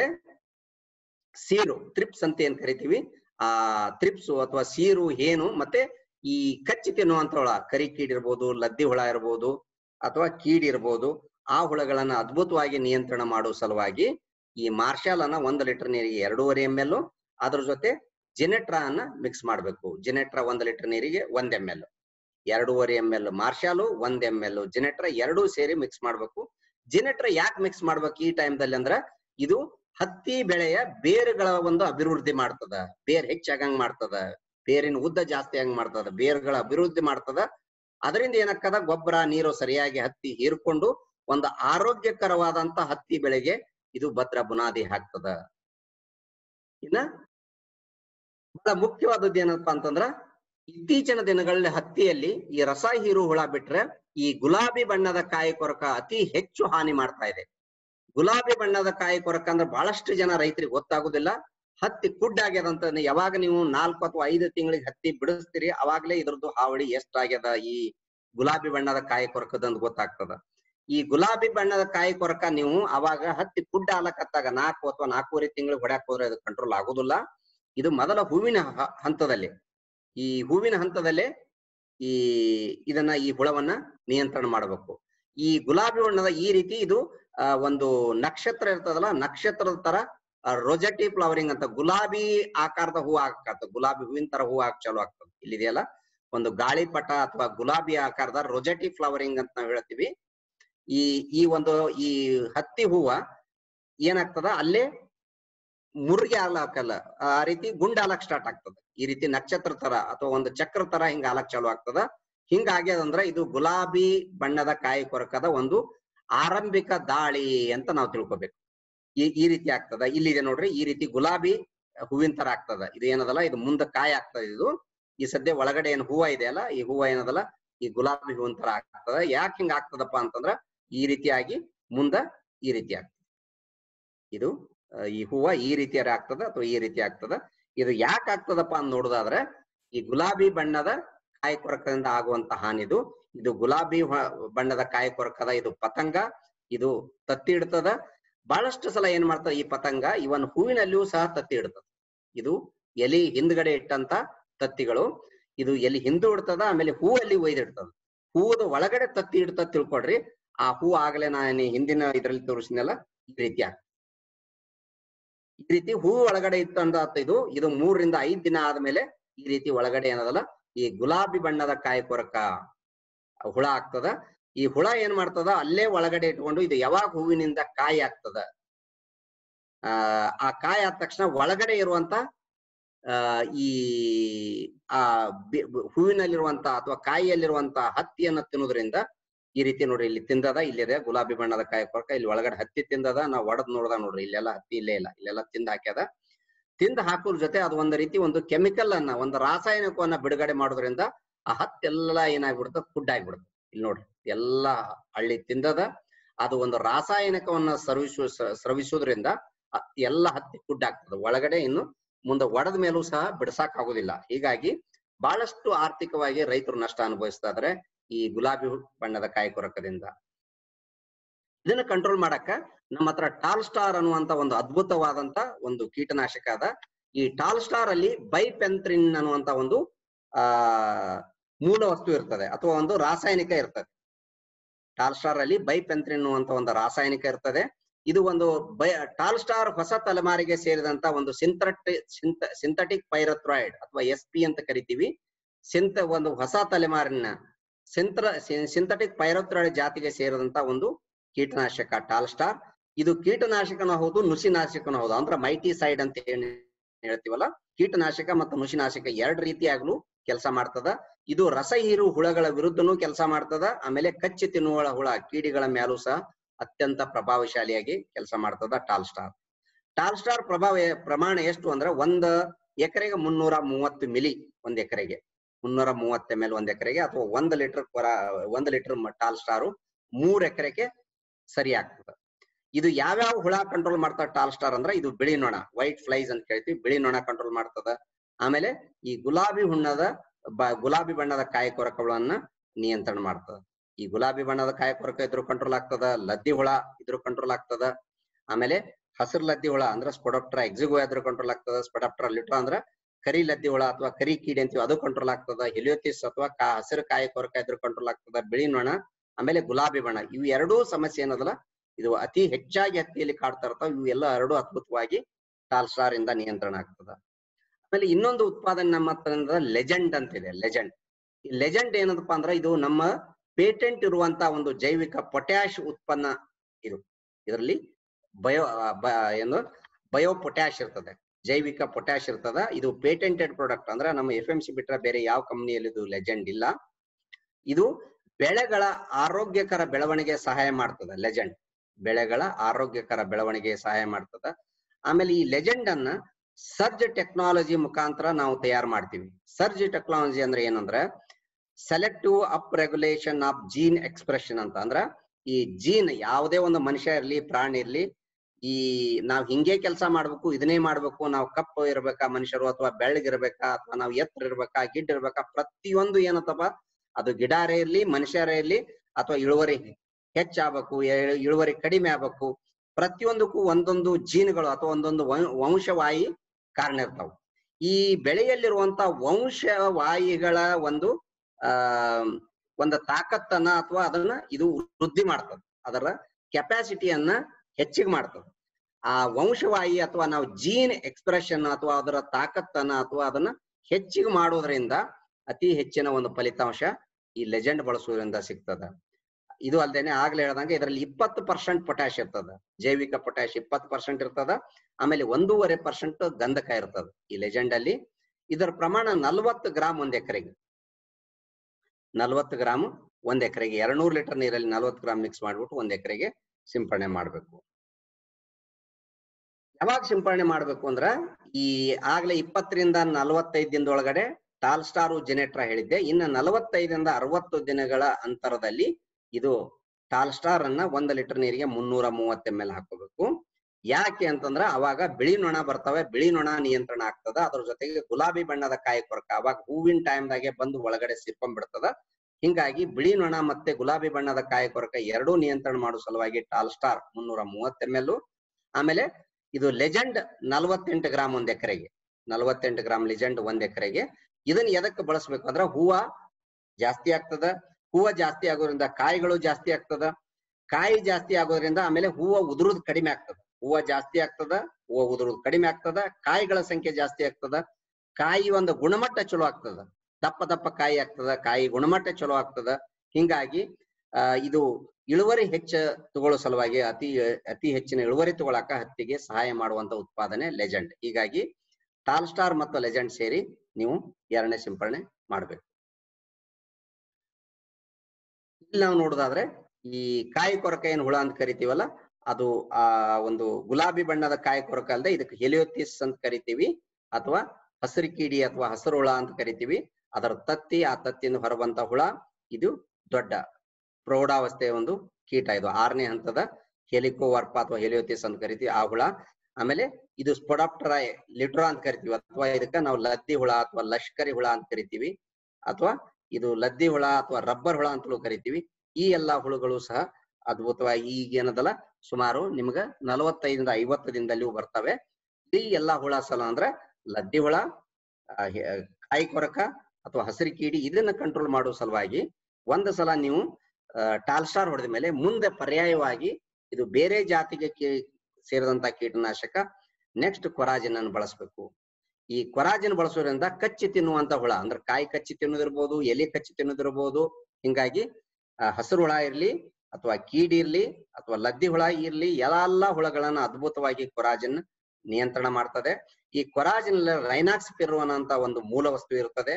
ಸೀರು ತ್ರಿಪ್ಸ್ ಅಂತ ಏನ್ ಕರಿತೀವಿ ಆ ತ್ರಿಪ್ಸು ಅಥವಾ ಸೀರು ಹೇನು ಮತ್ತೆ ಈ ಕಚ್ಚಿ ತಿನ್ನುವಂತ ಹುಳ ಕರಿ ಕೀಡ್ ಇರ್ಬೋದು ಲದ್ದಿ ಹುಳ ಇರ್ಬೋದು ಅಥವಾ ಕೀಡ್ ಇರ್ಬೋದು ಆ ಹುಳಗಳನ್ನ ಅದ್ಭುತವಾಗಿ ನಿಯಂತ್ರಣ ಮಾಡುವ ಸಲುವಾಗಿ ಈ ಮಾರ್ಷಾಲ್ ಅನ್ನ ಒಂದು ಲೀಟರ್ ನೀರಿಗೆ ಎರಡೂವರೆ ಎಂ ಎಲ್ ಅದ್ರ ಜೊತೆ ಜಿನೆಟ್ರಾ ಅನ್ನ ಮಿಕ್ಸ್ ಮಾಡ್ಬೇಕು ಜಿನೆಟ್ರಾ ಒಂದು ಲೀಟರ್ ನೀರಿಗೆ ಒಂದ್ ಎಂ ಎಲ್ ಎರಡೂವರೆ ಎಂ ಎಲ್ ಮಾರ್ಷಾಲು ಒಂದ್ ಎಂ ಎಲ್ ಜಿನೆಟ್ರಾ ಎರಡೂ ಸೇರಿ ಮಿಕ್ಸ್ ಮಾಡ್ಬೇಕು ಜಿನೆಟ್ರಾ ಯಾಕೆ ಮಿಕ್ಸ್ ಮಾಡ್ಬೇಕು ಈ ಟೈಮ್ದಲ್ಲಿ ಅಂದ್ರ ಇದು ಹತ್ತಿ ಬೆಳೆಯ ಬೇರುಗಳ ಒಂದು ಅಭಿವೃದ್ಧಿ ಮಾಡ್ತದ ಬೇರ್ ಹೆಚ್ಚಾಗಂಗ್ ಮಾಡ್ತದ ಬೇರಿನ ಉದ್ದ ಜಾಸ್ತಿ ಹಂಗ್ ಮಾಡ್ತದ ಬೇರ್ಗಳ ಅಭಿವೃದ್ಧಿ ಮಾಡ್ತದ ಅದರಿಂದ ಏನಾಗ್ತದ ಗೊಬ್ಬರ ನೀರು ಸರಿಯಾಗಿ ಹತ್ತಿ ಹೀರ್ಕೊಂಡು ಒಂದು ಆರೋಗ್ಯಕರವಾದಂತ ಹತ್ತಿ ಬೆಳೆಗೆ ಇದು ಭದ್ರ ಬುನಾದಿ ಹಾಕ್ತದ ಇನ್ನ ಬಹಳ ಮುಖ್ಯವಾದದ್ದು ಏನಪ್ಪಾ ಅಂತಂದ್ರ ಇತ್ತೀಚಿನ ದಿನಗಳಲ್ಲಿ ಹತ್ತಿಯಲ್ಲಿ ಈ ರಸ ಹೀರು ಹುಳ ಬಿಟ್ರೆ ಈ ಗುಲಾಬಿ ಬಣ್ಣದ ಕಾಯಿ ಕೊರಕ ಅತಿ ಹೆಚ್ಚು ಹಾನಿ ಮಾಡ್ತಾ ಇದೆ ಗುಲಾಬಿ ಬಣ್ಣದ ಕಾಯಿ ಕೊರಕ ಅಂದ್ರೆ ಬಹಳಷ್ಟು ಜನ ರೈತರಿಗೆ ಗೊತ್ತಾಗುದಿಲ್ಲ ಹತ್ತಿ ಕುಡ್ಡಾಗ್ಯದ ಅಂತ ಯಾವಾಗ ನೀವು ನಾಲ್ಕು ಅಥವಾ ಐದು ತಿಂಗಳಿಗೆ ಹತ್ತಿ ಬಿಡಿಸ್ತೀರಿ ಅವಾಗ್ಲೇ ಇದ್ರದ್ದು ಹಾವಳಿ ಎಷ್ಟಾಗ್ಯದ ಈ ಗುಲಾಬಿ ಬಣ್ಣದ ಕಾಯಿ ಕೊರಕದಂತ ಗೊತ್ತಾಗ್ತದ ಈ ಗುಲಾಬಿ ಬಣ್ಣದ ಕಾಯಿ ಕೊರಕ ನೀವು ಅವಾಗ ಹತ್ತಿ ಕುಡ್ಡ ಹಾಲಕತ್ತಾಗ ನಾಲ್ಕು ಅಥವಾ ನಾಲ್ಕೂವರೆ ತಿಂಗಳಿಗೆ ಹೊಡ್ಯಾಕ್ ಹೋದ್ರೆ ಅದು ಕಂಟ್ರೋಲ್ ಆಗುದಿಲ್ಲ ಇದು ಮೊದಲ ಹೂವಿನ ಹ- ಹಂತದಲ್ಲಿ ಈ ಹೂವಿನ ಹಂತದಲ್ಲೇ ಈ ಇದನ್ನ ಈ ಹುಳವನ್ನ ನಿಯಂತ್ರಣ ಮಾಡಬೇಕು ಈ ಗುಲಾಬಿ ಬಣ್ಣದ ಈ ರೀತಿ ಇದು ಆ, ಒಂದು ನಕ್ಷತ್ರ ಇರ್ತದಲ್ಲ ನಕ್ಷತ್ರದ ತರ ರೊಜೆಟಿ ಫ್ಲವರಿಂಗ್ ಅಂತ ಗುಲಾಬಿ ಆಕಾರದ ಹೂ ಆಗ್ತದೆ ಗುಲಾಬಿ ಹೂವಿನ ತರ ಹೂ ಆಗ್ ಚಾಲು ಆಗ್ತದೆ ಇಲ್ಲಿದೆಯಲ್ಲ ಒಂದು ಗಾಳಿಪಟ ಅಥವಾ ಗುಲಾಬಿ ಆಕಾರದ ರೊಜೆಟಿ ಫ್ಲವರಿಂಗ್ ಅಂತ ನಾವು ಹೇಳ್ತೀವಿ ಈ ಈ ಒಂದು ಈ ಹತ್ತಿ ಹೂವ ಏನಾಗ್ತದ ಅಲ್ಲೇ ಮುರ್ಗಿ ಹಾಕಲ್ಲ ಆ ರೀತಿ ಗುಂಡ್ ಹಾಲಕ್ ಸ್ಟಾರ್ಟ್ ಆಗ್ತದೆ ಈ ರೀತಿ ನಕ್ಷತ್ರ ತರ ಅಥವಾ ಒಂದು ಚಕ್ರ ತರ ಹಿಂಗ ಹಾಲಕ್ ಚಾಲು ಆಗ್ತದ ಹಿಂಗ ಆಗ್ಯದಂದ್ರ ಇದು ಗುಲಾಬಿ ಬಣ್ಣದ ಕಾಯಿ ಕೊರಕದ ಒಂದು ಆರಂಭಿಕ ದಾಳಿ ಅಂತ ನಾವು ತಿಳ್ಕೊಬೇಕು ಈ ಈ ರೀತಿ ಆಗ್ತದ ಇಲ್ಲಿದೆ ನೋಡ್ರಿ ಈ ರೀತಿ ಗುಲಾಬಿ ಹೂವಿನ ತರ ಆಗ್ತದ ಇದು ಏನದಲ್ಲ ಇದು ಮುಂದೆ ಕಾಯಿ ಆಗ್ತದ ಇದು ಈ ಸದ್ಯ ಒಳಗಡೆ ಏನ್ ಹೂವ ಇದೆಯಲ್ಲ ಈ ಹೂವ ಏನದಲ್ಲ ಈ ಗುಲಾಬಿ ಹೂವಿನ ತರ ಆಗ್ತದ ಯಾಕೆ ಹಿಂಗ ಆಗ್ತದಪ್ಪ ಅಂತಂದ್ರ ಈ ರೀತಿಯಾಗಿ ಮುಂದ ಈ ರೀತಿ ಆಗ್ತದ ಇದು ಆ, ಈ ಹೂವ ಈ ರೀತಿಯಾಗಿ ಆಗ್ತದ ಅಥವಾ ಈ ರೀತಿ ಆಗ್ತದ ಇದು ಯಾಕೆ ಆಗ್ತದಪ್ಪ ಅಂತ ನೋಡುದಾದ್ರೆ ಈ ಗುಲಾಬಿ ಬಣ್ಣದ ಕಾಯಿ ಕೊರಕದಿಂದ ಆಗುವಂತ ಹಾನಿದು ಇದು ಗುಲಾಬಿ ಹೊ- ಬಣ್ಣದ ಕಾಯಿ ಕೊರಕದ ಇದು ಪತಂಗ ಇದು ತತ್ತಿ ಇಡ್ತದ ಬಹಳಷ್ಟು ಸಲ ಏನ್ ಮಾಡ್ತದ ಈ ಪತಂಗ ಇವನ್ ಹೂವಿನಲ್ಲಿಯೂ ಸಹ ತತ್ತಿ ಇಡ್ತದ ಇದು ಎಲಿ ಹಿಂದ್ಗಡೆ ಇಟ್ಟಂತ ತತ್ತಿಗಳು ಇದು ಎಲಿ ಹಿಂದು ಇಡ್ತದ ಆಮೇಲೆ ಹೂವಲ್ಲಿ ಒಯ್ದಿಡ್ತದ ಹೂವದ ಒಳಗಡೆ ತತ್ತಿ ಇಡ್ತದ ತಿಳ್ಕೊಡ್ರಿ ಆ ಹೂ ಆಗ್ಲೇ ನಾನು ಹಿಂದಿನ ಇದ್ರಲ್ಲಿ ತೋರಿಸಿನಲ್ಲ ಈ ರೀತಿ ಆಗ್ತದೆ ಈ ರೀತಿ ಹೂ ಒಳಗಡೆ ಇತ್ತು ಅಂತ ಆತು ಇದು ಇದು ಮೂರರಿಂದ ಐದ್ ದಿನ ಆದ್ಮೇಲೆ ಈ ರೀತಿ ಒಳಗಡೆ ಏನದಲ್ಲ ಈ ಗುಲಾಬಿ ಬಣ್ಣದ ಕಾಯಿ ಕೊರಕ ಹುಳ ಆಗ್ತದ ಈ ಹುಳ ಏನ್ ಮಾಡ್ತದ ಅಲ್ಲೇ ಒಳಗಡೆ ಇಟ್ಕೊಂಡು ಇದು ಯಾವಾಗ ಹೂವಿನಿಂದ ಕಾಯಿ ಆಗ್ತದ ಆ ಆ ಕಾಯಿ ಆದ ತಕ್ಷಣ ಒಳಗಡೆ ಇರುವಂತ ಆ ಈ ಆ ಬಿ- ಬಿ- ಹೂವಿನಲ್ಲಿರುವಂತ ಅಥವಾ ಕಾಯಿಯಲ್ಲಿರುವಂತ ಹತ್ತಿಯನ್ನ ತಿನ್ನೋದ್ರಿಂದ ಈ ರೀತಿ ನೋಡ್ರಿ ಇಲ್ಲಿ ತಿಂದದ ಇಲ್ಲಿದೆ ಗುಲಾಬಿ ಬಣ್ಣದ ಕಾಯಿ ಕೊರಕ ಇಲ್ಲಿ ಒಳಗಡೆ ಹತ್ತಿ ತಿಂದದ ನಾವ್ ಒಡದ್ ನೋಡ್ದ ನೋಡ್ರಿ ಇಲ್ಲೆಲ್ಲ ಹತ್ತಿ ಇಲ್ಲೇ ಇಲ್ಲ ಇಲ್ಲೆಲ್ಲ ತಿಂದ ಹಾಕ್ಯದ ತಿಂದ ಹಾಕೋದ್ರ ಜೊತೆ ಅದು ಒಂದು ರೀತಿ ಒಂದು ಕೆಮಿಕಲ್ ಅನ್ನ ಒಂದು ರಾಸಾಯನಿಕವನ್ನ ಬಿಡುಗಡೆ ಮಾಡೋದ್ರಿಂದ ಆ ಹತ್ತೆಲ್ಲ ಏನಾಗ್ಬಿಡುತ್ತೆ ಫುಡ್ ಆಗ್ಬಿಡುತ್ತೆ ಇಲ್ಲಿ ನೋಡ್ರಿ ಎಲ್ಲಾ ಹಳ್ಳಿ ತಿಂದದ ಅದು ಒಂದು ರಾಸಾಯನಿಕವನ್ನ ಸ್ರವಿಸು ಸ- ಸ್ರವಿಸೋದ್ರಿಂದ ಅ- ಎಲ್ಲ ಹತ್ತಿ ಫುಡ್ ಆಗ್ತದೆ ಒಳಗಡೆ ಇನ್ನು ಮುಂದೆ ಒಡೆದ ಮೇಲೂ ಸಹ ಬಿಡ್ಸಾಕ್ ಆಗುದಿಲ್ಲ ಹೀಗಾಗಿ ಬಹಳಷ್ಟು ಆರ್ಥಿಕವಾಗಿ ರೈತರು ನಷ್ಟ ಅನುಭವಿಸ್ತಾ ಇದಾರೆ ಈ ಗುಲಾಬಿ ಬಣ್ಣದ ಕಾಯಿ ಕೊರಕದಿಂದ ಇದನ್ನ ಕಂಟ್ರೋಲ್ ಮಾಡಕ್ಕ ನಮ್ಮ ಹತ್ರ ಟಾಲ್ ಸ್ಟಾರ್ ಅನ್ನುವಂತ ಒಂದು ಅದ್ಭುತವಾದಂತ ಒಂದು ಕೀಟನಾಶಕ ಅದ ಈ ಟಾಲ್ ಸ್ಟಾರ್ ಅಲ್ಲಿ ಬೈಪೆಂತ್ರಿನ್ ಅನ್ನುವಂತ ಒಂದು ಆ ಮೂಲ ವಸ್ತು ಇರ್ತದೆ ಅಥವಾ ಒಂದು ರಾಸಾಯನಿಕ ಇರ್ತದೆ ಟಾಲ್ ಸ್ಟಾರ್ ಅಲ್ಲಿ ಬೈಪೆಂತ್ರಿನ್ ಅನ್ನುವಂತ ಒಂದು ರಾಸಾಯನಿಕ ಇರ್ತದೆ ಇದು ಒಂದು ಬೈ ಟಾಲ್ ಸ್ಟಾರ್ ಹೊಸ ತಲೆಮಾರಿಗೆ ಸೇರಿದಂತ ಒಂದು ಸಿಂಥಟಿ ಸಿಂಥ ಸಿಂಥಟಿಕ್ ಪೈರಥ್ರಾಯ್ಡ್ ಅಥವಾ ಎಸ್ ಪಿ ಅಂತ ಕರಿತೀವಿ ಸಿಂಥ ಒಂದು ಹೊಸ ತಲೆಮಾರಿನ ಸಿಂತ್ರ ಸಿಂಥಟಿಕ್ ಪೈರಥ್ರಾಯ್ಡ್ ಜಾತಿಗೆ ಸೇರಿದಂತ ಒಂದು ಕೀಟನಾಶಕ ಟಾಲ್ ಸ್ಟಾರ್ ಇದು ಕೀಟನಾಶಕನೂ ಹೌದು ನುಸಿನಾಶಕನೂ ಹೌದು ಅಂದ್ರೆ ಮೈಟಿಸೈಡ್ ಅಂತ ಏನ್ ಹೇಳ್ತೀವಲ್ಲ ಕೀಟನಾಶಕ ಮತ್ತು ನುಸಿನಾಶಕ ಎರಡ್ ರೀತಿಯಾಗ್ಲೂ ಕೆಲಸ ಮಾಡ್ತದ ಇದು ರಸ ಹೀರು ಹುಳಗಳ ವಿರುದ್ಧನೂ ಕೆಲಸ ಮಾಡ್ತದ ಆಮೇಲೆ ಕಚ್ಚಿ ತಿನ್ನುವ ಹುಳ ಕೀಡಿಗಳ ಮೇಲೂ ಸಹ ಅತ್ಯಂತ ಪ್ರಭಾವಶಾಲಿಯಾಗಿ ಕೆಲಸ ಮಾಡ್ತದ ಟಾಲ್ ಸ್ಟಾರ್ ಟಾಲ್ ಸ್ಟಾರ್ ಪ್ರಭಾವ ಎ- ಪ್ರಮಾಣ ಎಷ್ಟು ಅಂದ್ರೆ ಒಂದ್ ಎಕರೆಗೆ ಮುನ್ನೂರ ಮೂವತ್ತು ಮಿಲಿ ಒಂದ್ ಎಕರೆಗೆ ಮುನ್ನೂರ ಮೂವತ್ತ ಎಮ್ ಎಲ್ ಒಂದ್ ಎಕರೆಗೆ ಅಥವಾ ಒಂದ್ ಲೀಟರ್ ಕೊರ ಒಂದ್ ಲೀಟರ್ ಟಾಲ್ ಸ್ಟಾರು ಮೂರ್ ಎಕರೆಗೆ ಸರಿ ಆಗ್ತದ ಇದು ಯಾವ್ಯಾವ ಹುಳ ಕಂಟ್ರೋಲ್ ಮಾಡ್ತದ ಟಾಲ್ ಸ್ಟಾರ್ ಅಂದ್ರೆ ಇದು ಬಿಳಿ ನೊಣ ವೈಟ್ ಫ್ಲೈಸ್ ಅಂತ ಕೇಳ್ತೀವಿ ಬಿಳಿ ನೊಣ ಕಂಟ್ರೋಲ್ ಮಾಡ್ತದ ಆಮೇಲೆ ಈ ಗುಲಾಬಿ ಹುಣ್ಣದ ಬ ಗುಲಾಬಿ ಬಣ್ಣದ ಕಾಯಿ ಕೊರಕಗಳನ್ನ ನಿಯಂತ್ರಣ ಮಾಡ್ತದ ಈ ಗುಲಾಬಿ ಬಣ್ಣದ ಕಾಯಿ ಕೊರಕ ಇದ್ರು ಕಂಟ್ರೋಲ್ ಆಗ್ತದ ಲದ್ದಿ ಹುಳ ಇದ್ರು ಕಂಟ್ರೋಲ್ ಆಗ್ತದ ಆಮೇಲೆ ಹಸಿರು ಲದ್ದಿ ಹುಳ ಅಂದ್ರೆ ಸ್ಪೊಡಪ್ಟ್ರಾ ಎಕ್ಸಿಗೋ ಇದ್ರು ಕಂಟ್ರೋಲ್ ಆಗ್ತದ ಸ್ಪೊಡಪ್ಟ್ರಾ ಲಿಟ್ರಾ ಅಂದ್ರ ಕರಿ ಲದ್ದಿ ಹುಳ ಅಥವಾ ಕರಿ ಕೀಡೆ ಅಂತೀವಿ ಅದು ಕಂಟ್ರೋಲ್ ಆಗ್ತದ ಹೆಲಿಯೋತಿಸ್ ಅಥವಾ ಕಾ ಹಸಿರು ಕಾಯಿ ಕೊರಕ ಇದ್ರು ಕಂಟ್ರೋಲ್ ಆಗ್ತದ ಬಿಳಿ ನೊಣ ಆಮೇಲೆ ಗುಲಾಬಿ ಬಣ್ಣ ಇವು ಎರಡೂ ಸಮಸ್ಯೆ ಏನದಲ್ಲ ಇದು ಅತಿ ಹೆಚ್ಚಾಗಿ ಹತ್ತಿಯಲ್ಲಿ ಕಾಡ್ತಾ ಇರ್ತಾವ ಇವು ಎಲ್ಲ ಎರಡು ಅದ್ಭುತವಾಗಿ ಟಾಲ್ ಸ್ಟಾರ್ ಇಂದ ನಿಯಂತ್ರಣ ಆಗ್ತದ ಆಮೇಲೆ ಇನ್ನೊಂದು ಉತ್ಪಾದನೆ ನಮ್ಮ ಹತ್ರ ಲೆಜೆಂಡ್ ಅಂತಿದೆ ಲೆಜೆಂಡ್ ಈ ಲೆಜೆಂಡ್ ಏನದಪ್ಪ ಅಂದ್ರ ಇದು ನಮ್ಮ ಪೇಟೆಂಟ್ ಇರುವಂತ ಒಂದು ಜೈವಿಕ ಪೊಟ್ಯಾಶ್ ಉತ್ಪನ್ನ ಇದು ಇದರಲ್ಲಿ ಬಯೋ ಆ, ಬ- ಏನು ಬಯೋ ಪೊಟ್ಯಾಶ್ ಇರ್ತದೆ ಜೈವಿಕ ಪೊಟ್ಯಾಶ್ ಇರ್ತದ ಇದು ಪೇಟೆಂಟೆಡ್ ಪ್ರಾಡಕ್ಟ್ ಅಂದ್ರೆ ನಮ್ಮ ಎಫ್ ಎಂ ಸಿ ಬಿಟ್ರೆ ಬೇರೆ ಯಾವ ಕಂಪನಿಯಲ್ಲಿ ಇದು ಲೆಜೆಂಡ್ ಇಲ್ಲ ಇದು ಬೆಳೆಗಳ ಆರೋಗ್ಯಕರ ಬೆಳವಣಿಗೆ ಸಹಾಯ ಮಾಡ್ತದ ಲೆಜೆಂಡ್ ಬೆಳೆಗಳ ಆರೋಗ್ಯಕರ ಬೆಳವಣಿಗೆ ಸಹಾಯ ಮಾಡ್ತದ ಆಮೇಲೆ ಈ ಲೆಜೆಂಡ್ ಅನ್ನ ಸರ್ಜ್ ಟೆಕ್ನಾಲಜಿ ಮುಖಾಂತರ ನಾವು ತಯಾರು ಮಾಡ್ತೀವಿ ಸರ್ಜ್ ಟೆಕ್ನಾಲಜಿ ಅಂದ್ರೆ ಏನಂದ್ರೆ selective upregulation of gene expression ಅಂತ ಅಂದ್ರ ಈ ಜೀನ್ ಯಾವುದೇ ಒಂದು ಮನುಷ್ಯ ಇರ್ಲಿ ಪ್ರಾಣಿ ಇರ್ಲಿ ಈ ನಾವ್ ಹಿಂಗೆ ಕೆಲಸ ಮಾಡ್ಬೇಕು ಇದನ್ನೇ ಮಾಡ್ಬೇಕು ನಾವು ಕಪ್ಪು ಇರ್ಬೇಕಾ ಮನುಷ್ಯರು ಅಥವಾ ಬೆಳ್ಳಗಿರ್ಬೇಕಾ ಅಥವಾ ನಾವು ಎತ್ತರ ಇರ್ಬೇಕಾ ಗಿಡ್ಡ ಇರ್ಬೇಕಾ ಪ್ರತಿಯೊಂದು ಏನತ್ತಪ್ಪ ಅದು ಗಿಡಾರೇ ಇರ್ಲಿ ಮನುಷ್ಯರೇ ಇರ್ಲಿ ಅಥವಾ ಇಳುವರಿ ಹೆಚ್ಚಾಗಬೇಕು ಇಳುವರಿ ಕಡಿಮೆ ಆಗ್ಬೇಕು ಪ್ರತಿಯೊಂದಕ್ಕೂ ಒಂದೊಂದು ಜೀನ್ಗಳು ಅಥವಾ ಒಂದೊಂದು ವಂಶ- ವಂಶವಾಹಿ ಕಾರಣ ಇರ್ತಾವ ಈ ಬೆಳೆಯಲ್ಲಿರುವಂತ ವಂಶವಾಹಿಗಳ ಒಂದು ಆ ಒಂದು ತಾಕತ್ತನ್ನ ಅಥವಾ ಅದನ್ನ ಇದು ವೃದ್ಧಿ ಮಾಡ್ತದೆ ಅದರ ಕೆಪಾಸಿಟಿಯನ್ನ ಹೆಚ್ಚಿಗೆ ಮಾಡ್ತದೆ ಆ ವಂಶವಾಹಿ ಅಥವಾ ನಾವು ಜೀನ್ ಎಕ್ಸ್ಪ್ರೆಷನ್ ಅಥವಾ ಅದರ ತಾಕತ್ತನ್ನ ಅಥವಾ ಅದನ್ನ ಹೆಚ್ಚಿಗೆ ಮಾಡೋದ್ರಿಂದ ಅತಿ ಹೆಚ್ಚಿನ ಒಂದು ಫಲಿತಾಂಶ ಈ ಲೆಜೆಂಡ್ ಬಳಸುವುದರಿಂದ ಸಿಗ್ತದ ಇದು ಅಲ್ದೇನೆ ಆಗ್ಲೇ ಹೇಳ್ದಂಗೆ ಇದರಲ್ಲಿ ಇಪ್ಪತ್ತು ಪರ್ಸೆಂಟ್ ಪೊಟ್ಯಾಶ್ ಇರ್ತದ ಜೈವಿಕ ಪೊಟ್ಯಾಶ್ ಇಪ್ಪತ್ತು ಪರ್ಸೆಂಟ್ ಇರ್ತದ ಆಮೇಲೆ ಒಂದೂವರೆ ಪರ್ಸೆಂಟ್ ಗಂಧಕ ಇರ್ತದ ಈ ಲೆಜೆಂಡ್ ಅಲ್ಲಿ ಇದರ ಪ್ರಮಾಣ ನಲ್ವತ್ತು ಗ್ರಾಮ್ ಒಂದ್ ಎಕರೆಗೆ ನಲ್ವತ್ತು ಗ್ರಾಮ್ ಒಂದ್ ಎಕರೆಗೆ ಎರಡ್ನೂರು ಲೀಟರ್ ನೀರಲ್ಲಿ ನಲ್ವತ್ತು ಗ್ರಾಮ್ ಮಿಕ್ಸ್ ಮಾಡ್ಬಿಟ್ಟು ಒಂದ್ ಎಕರೆಗೆ ಸಿಂಪರಣೆ ಮಾಡ್ಬೇಕು ಯಾವಾಗ ಸಿಂಪರಣೆ ಮಾಡ್ಬೇಕು ಅಂದ್ರ ಈ ಆಗ್ಲೇ ಇಪ್ಪತ್ತರಿಂದ ನಲವತ್ತೈದು ದಿನದೊಳಗಡೆ ಟಾಲ್ ಸ್ಟಾರು ಜೆನೆಟ್ರಾ ಹೇಳಿದ್ದೆ ಇನ್ನು ನಲವತ್ತೈದರಿಂದ ಅರವತ್ತು ದಿನಗಳ ಅಂತರದಲ್ಲಿ ಇದು ಟಾಲ್ ಸ್ಟಾರ್ ಅನ್ನ ಒಂದು ಲೀಟರ್ ನೀರಿಗೆ ಮುನ್ನೂರ ಮೂವತ್ತ ಎಂ ಎಲ್ ಹಾಕೋಬೇಕು ಯಾಕೆ ಅಂತಂದ್ರ ಅವಾಗ ಬಿಳಿ ನೊಣ ಬರ್ತವೆ ಬಿಳಿ ನೊಣ ನಿಯಂತ್ರಣ ಆಗ್ತದ ಅದ್ರ ಜೊತೆಗೆ ಗುಲಾಬಿ ಬಣ್ಣದ ಕಾಯಿ ಕೊರಕ ಅವಾಗ ಹೂವಿನ ಟೈಮ್ದಾಗೆ ಬಂದು ಒಳಗಡೆ ಸೇರ್ಕೊಂಡ್ಬಿಡ್ತದ ಹಿಂಗಾಗಿ ಬಿಳಿ ನೊಣ ಮತ್ತೆ ಗುಲಾಬಿ ಬಣ್ಣದ ಕಾಯಿ ಕೊರಕ ಎರಡೂ ನಿಯಂತ್ರಣ ಮಾಡೋ ಸಲುವಾಗಿ ಟಾಲ್ ಸ್ಟಾರ್ ಮುನ್ನೂರ ಮೂವತ್ತ ಎಂ ಎಲ್ ಆಮೇಲೆ ಇದು ಲೆಜೆಂಡ್ ನಲವತ್ತೆಂಟು ಗ್ರಾಮ್ ಒಂದ್ ಎಕರೆಗೆ ನಲವತ್ತೆಂಟು ಗ್ರಾಮ್ ಲೆಜೆಂಡ್ ಒಂದ್ ಎಕರೆಗೆ ಇದನ್ನ ಎದಕ್ಕೆ ಬಳಸ್ಬೇಕು ಅಂದ್ರ ಹೂವ ಜಾಸ್ತಿ ಆಗ್ತದ ಹೂವ ಜಾಸ್ತಿ ಆಗೋದ್ರಿಂದ ಕಾಯಿಗಳು ಜಾಸ್ತಿ ಆಗ್ತದ ಕಾಯಿ ಜಾಸ್ತಿ ಆಗೋದ್ರಿಂದ ಆಮೇಲೆ ಹೂವ ಉದುರುದ್ ಕಡಿಮೆ ಆಗ್ತದ ಹೂವ ಜಾಸ್ತಿ ಆಗ್ತದ ಹೂವ ಉದುರುದು ಕಡಿಮೆ ಆಗ್ತದ ಕಾಯಿಗಳ ಸಂಖ್ಯೆ ಜಾಸ್ತಿ ಆಗ್ತದ ಕಾಯಿ ಒಂದು ಗುಣಮಟ್ಟ ಚಲೋ ಆಗ್ತದ ದಪ್ಪ ದಪ್ಪ ಕಾಯಿ ಆಗ್ತದ ಕಾಯಿ ಗುಣಮಟ್ಟ ಚಲೋ ಆಗ್ತದ ಹಿಂಗಾಗಿ ಆ ಇದು ಇಳುವರಿ ಹೆಚ್ಚ ತಗೊಳ್ಳೋ ಸಲುವಾಗಿ ಅತಿ ಅತಿ ಹೆಚ್ಚಿನ ಇಳುವರಿ ತಗೊಳಕ ಹತ್ತಿಗೆ ಸಹಾಯ ಮಾಡುವಂತ ಉತ್ಪಾದನೆ ಲೆಜೆಂಡ್ ಹೀಗಾಗಿ ಟಾಲ್ ಸ್ಟಾರ್ ಮತ್ತು ಲೆಜೆಂಡ್ ಸೇರಿ ನೀವು ಎರಡನೇ ಸಿಂಪರಣೆ ಮಾಡ್ಬೇಕು ಇಲ್ಲಿ ನಾವು ನೋಡೋದಾದ್ರೆ ಈ ಕಾಯಿ ಕೊರಕ ಏನ್ ಹುಳ ಅಂತ ಕರಿತೀವಲ್ಲ ಅದು ಆ ಒಂದು ಗುಲಾಬಿ ಬಣ್ಣದ ಕಾಯಿ ಕೊರಕ ಅಲ್ಲದೆ ಇದಕ್ಕೆ ಹೆಲಿಯೋತಿಸ್ ಅಂತ ಕರಿತೀವಿ ಅಥವಾ ಹಸಿರು ಕೀಡಿ ಅಥವಾ ಹಸಿರು ಹುಳ ಅಂತ ಕರಿತೀವಿ ಅದರ ತತ್ತಿ ಆ ತತ್ತಿಯಿಂದ ಹೊರಬಂತ ಹುಳ ಇದು ದೊಡ್ಡ ಪ್ರೌಢಾವಸ್ಥೆಯ ಒಂದು ಕೀಟ ಇದು ಆರನೇ ಹಂತದ ಹೆಲಿಕೋವರ್ಪ ಅಥವಾ ಹೆಲಿಯೋತಿಸ್ ಅಂತ ಕರಿತೀವಿ ಆ ಹುಳ ಆಮೇಲೆ ಇದು ಸ್ಪೊಡಾಪ್ಟರ ಲಿಟ್ರಾ ಅಂತ ಕರಿತೀವಿ ಅಥವಾ ಇದಕ್ಕ ನಾವು ಲದ್ದಿ ಹುಳ ಅಥವಾ ಲಷ್ಕರಿ ಹುಳ ಅಂತ ಕರಿತೀವಿ ಅಥವಾ ಇದು ಲದ್ದಿ ಹುಳ ಅಥವಾ ರಬ್ಬರ್ ಹುಳ ಅಂತಲೂ ಕರಿತೀವಿ ಈ ಎಲ್ಲಾ ಹುಳುಗಳು ಸಹ ಅದ್ಭುತವಾಗಿ ಈಗೇನದಲ್ಲ ಸುಮಾರು ನಿಮ್ಗ ನಲವತ್ತೈದರಿಂದ ಐವತ್ತು ದಿನದಲ್ಲಿ ಇವು ಬರ್ತವೆ ಈ ಎಲ್ಲಾ ಹುಳ ಸಲ ಅಂದ್ರೆ ಲದ್ದಿ ಹುಳ ಆ, ಹೆ- ಕಾಯಿ ಕೊರಕ ಅಥವಾ ಹಸಿರು ಕೀಡಿ ಇದನ್ನ ಕಂಟ್ರೋಲ್ ಮಾಡುವ ಸಲುವಾಗಿ ಒಂದು ಸಲ ನೀವು ಟಾಲ್ಸ್ಟಾರ್ ಹೊಡೆದ ಮೇಲೆ ಮುಂದೆ ಪರ್ಯಾಯವಾಗಿ ಇದು ಬೇರೆ ಜಾತಿಗೆ ಕೀ- ಸೇರಿದಂತ ಕೀಟನಾಶಕ ನೆಕ್ಸ್ಟ್ ಕೊರಾಜಿನ್ ಅನ್ನು ಬಳಸಬೇಕು ಈ ಕೊರಾಜಿನ್ ಬಳಸೋದ್ರಿಂದ ಕಚ್ಚಿ ತಿನ್ನುವಂತ ಹುಳ ಅಂದ್ರೆ ಕಾಯಿ ಕಚ್ಚಿ ತಿನ್ನೋದಿರ್ಬೋದು ಎಲೆ ಕಚ್ಚಿ ತಿನ್ನೋದಿರ್ಬೋದು ಹಿಂಗಾಗಿ ಆ, ಹಸಿರು ಹುಳ ಇರ್ಲಿ ಅಥವಾ ಕೀಡಿ ಇರ್ಲಿ ಅಥವಾ ಲದ್ದಿ ಹುಳ ಇರ್ಲಿ ಎಲ್ಲಾ ಹುಳಗಳನ್ನ ಅದ್ಭುತವಾಗಿ ಕೊರಾಜಿನ್ ನಿಯಂತ್ರಣ ಮಾಡ್ತದೆ ಈ ಕೊರಾಜಿನ್ ರೈನಾಕ್ಸ್ ಅಂತ ಒಂದು ಮೂಲ ವಸ್ತು ಇರುತ್ತದೆ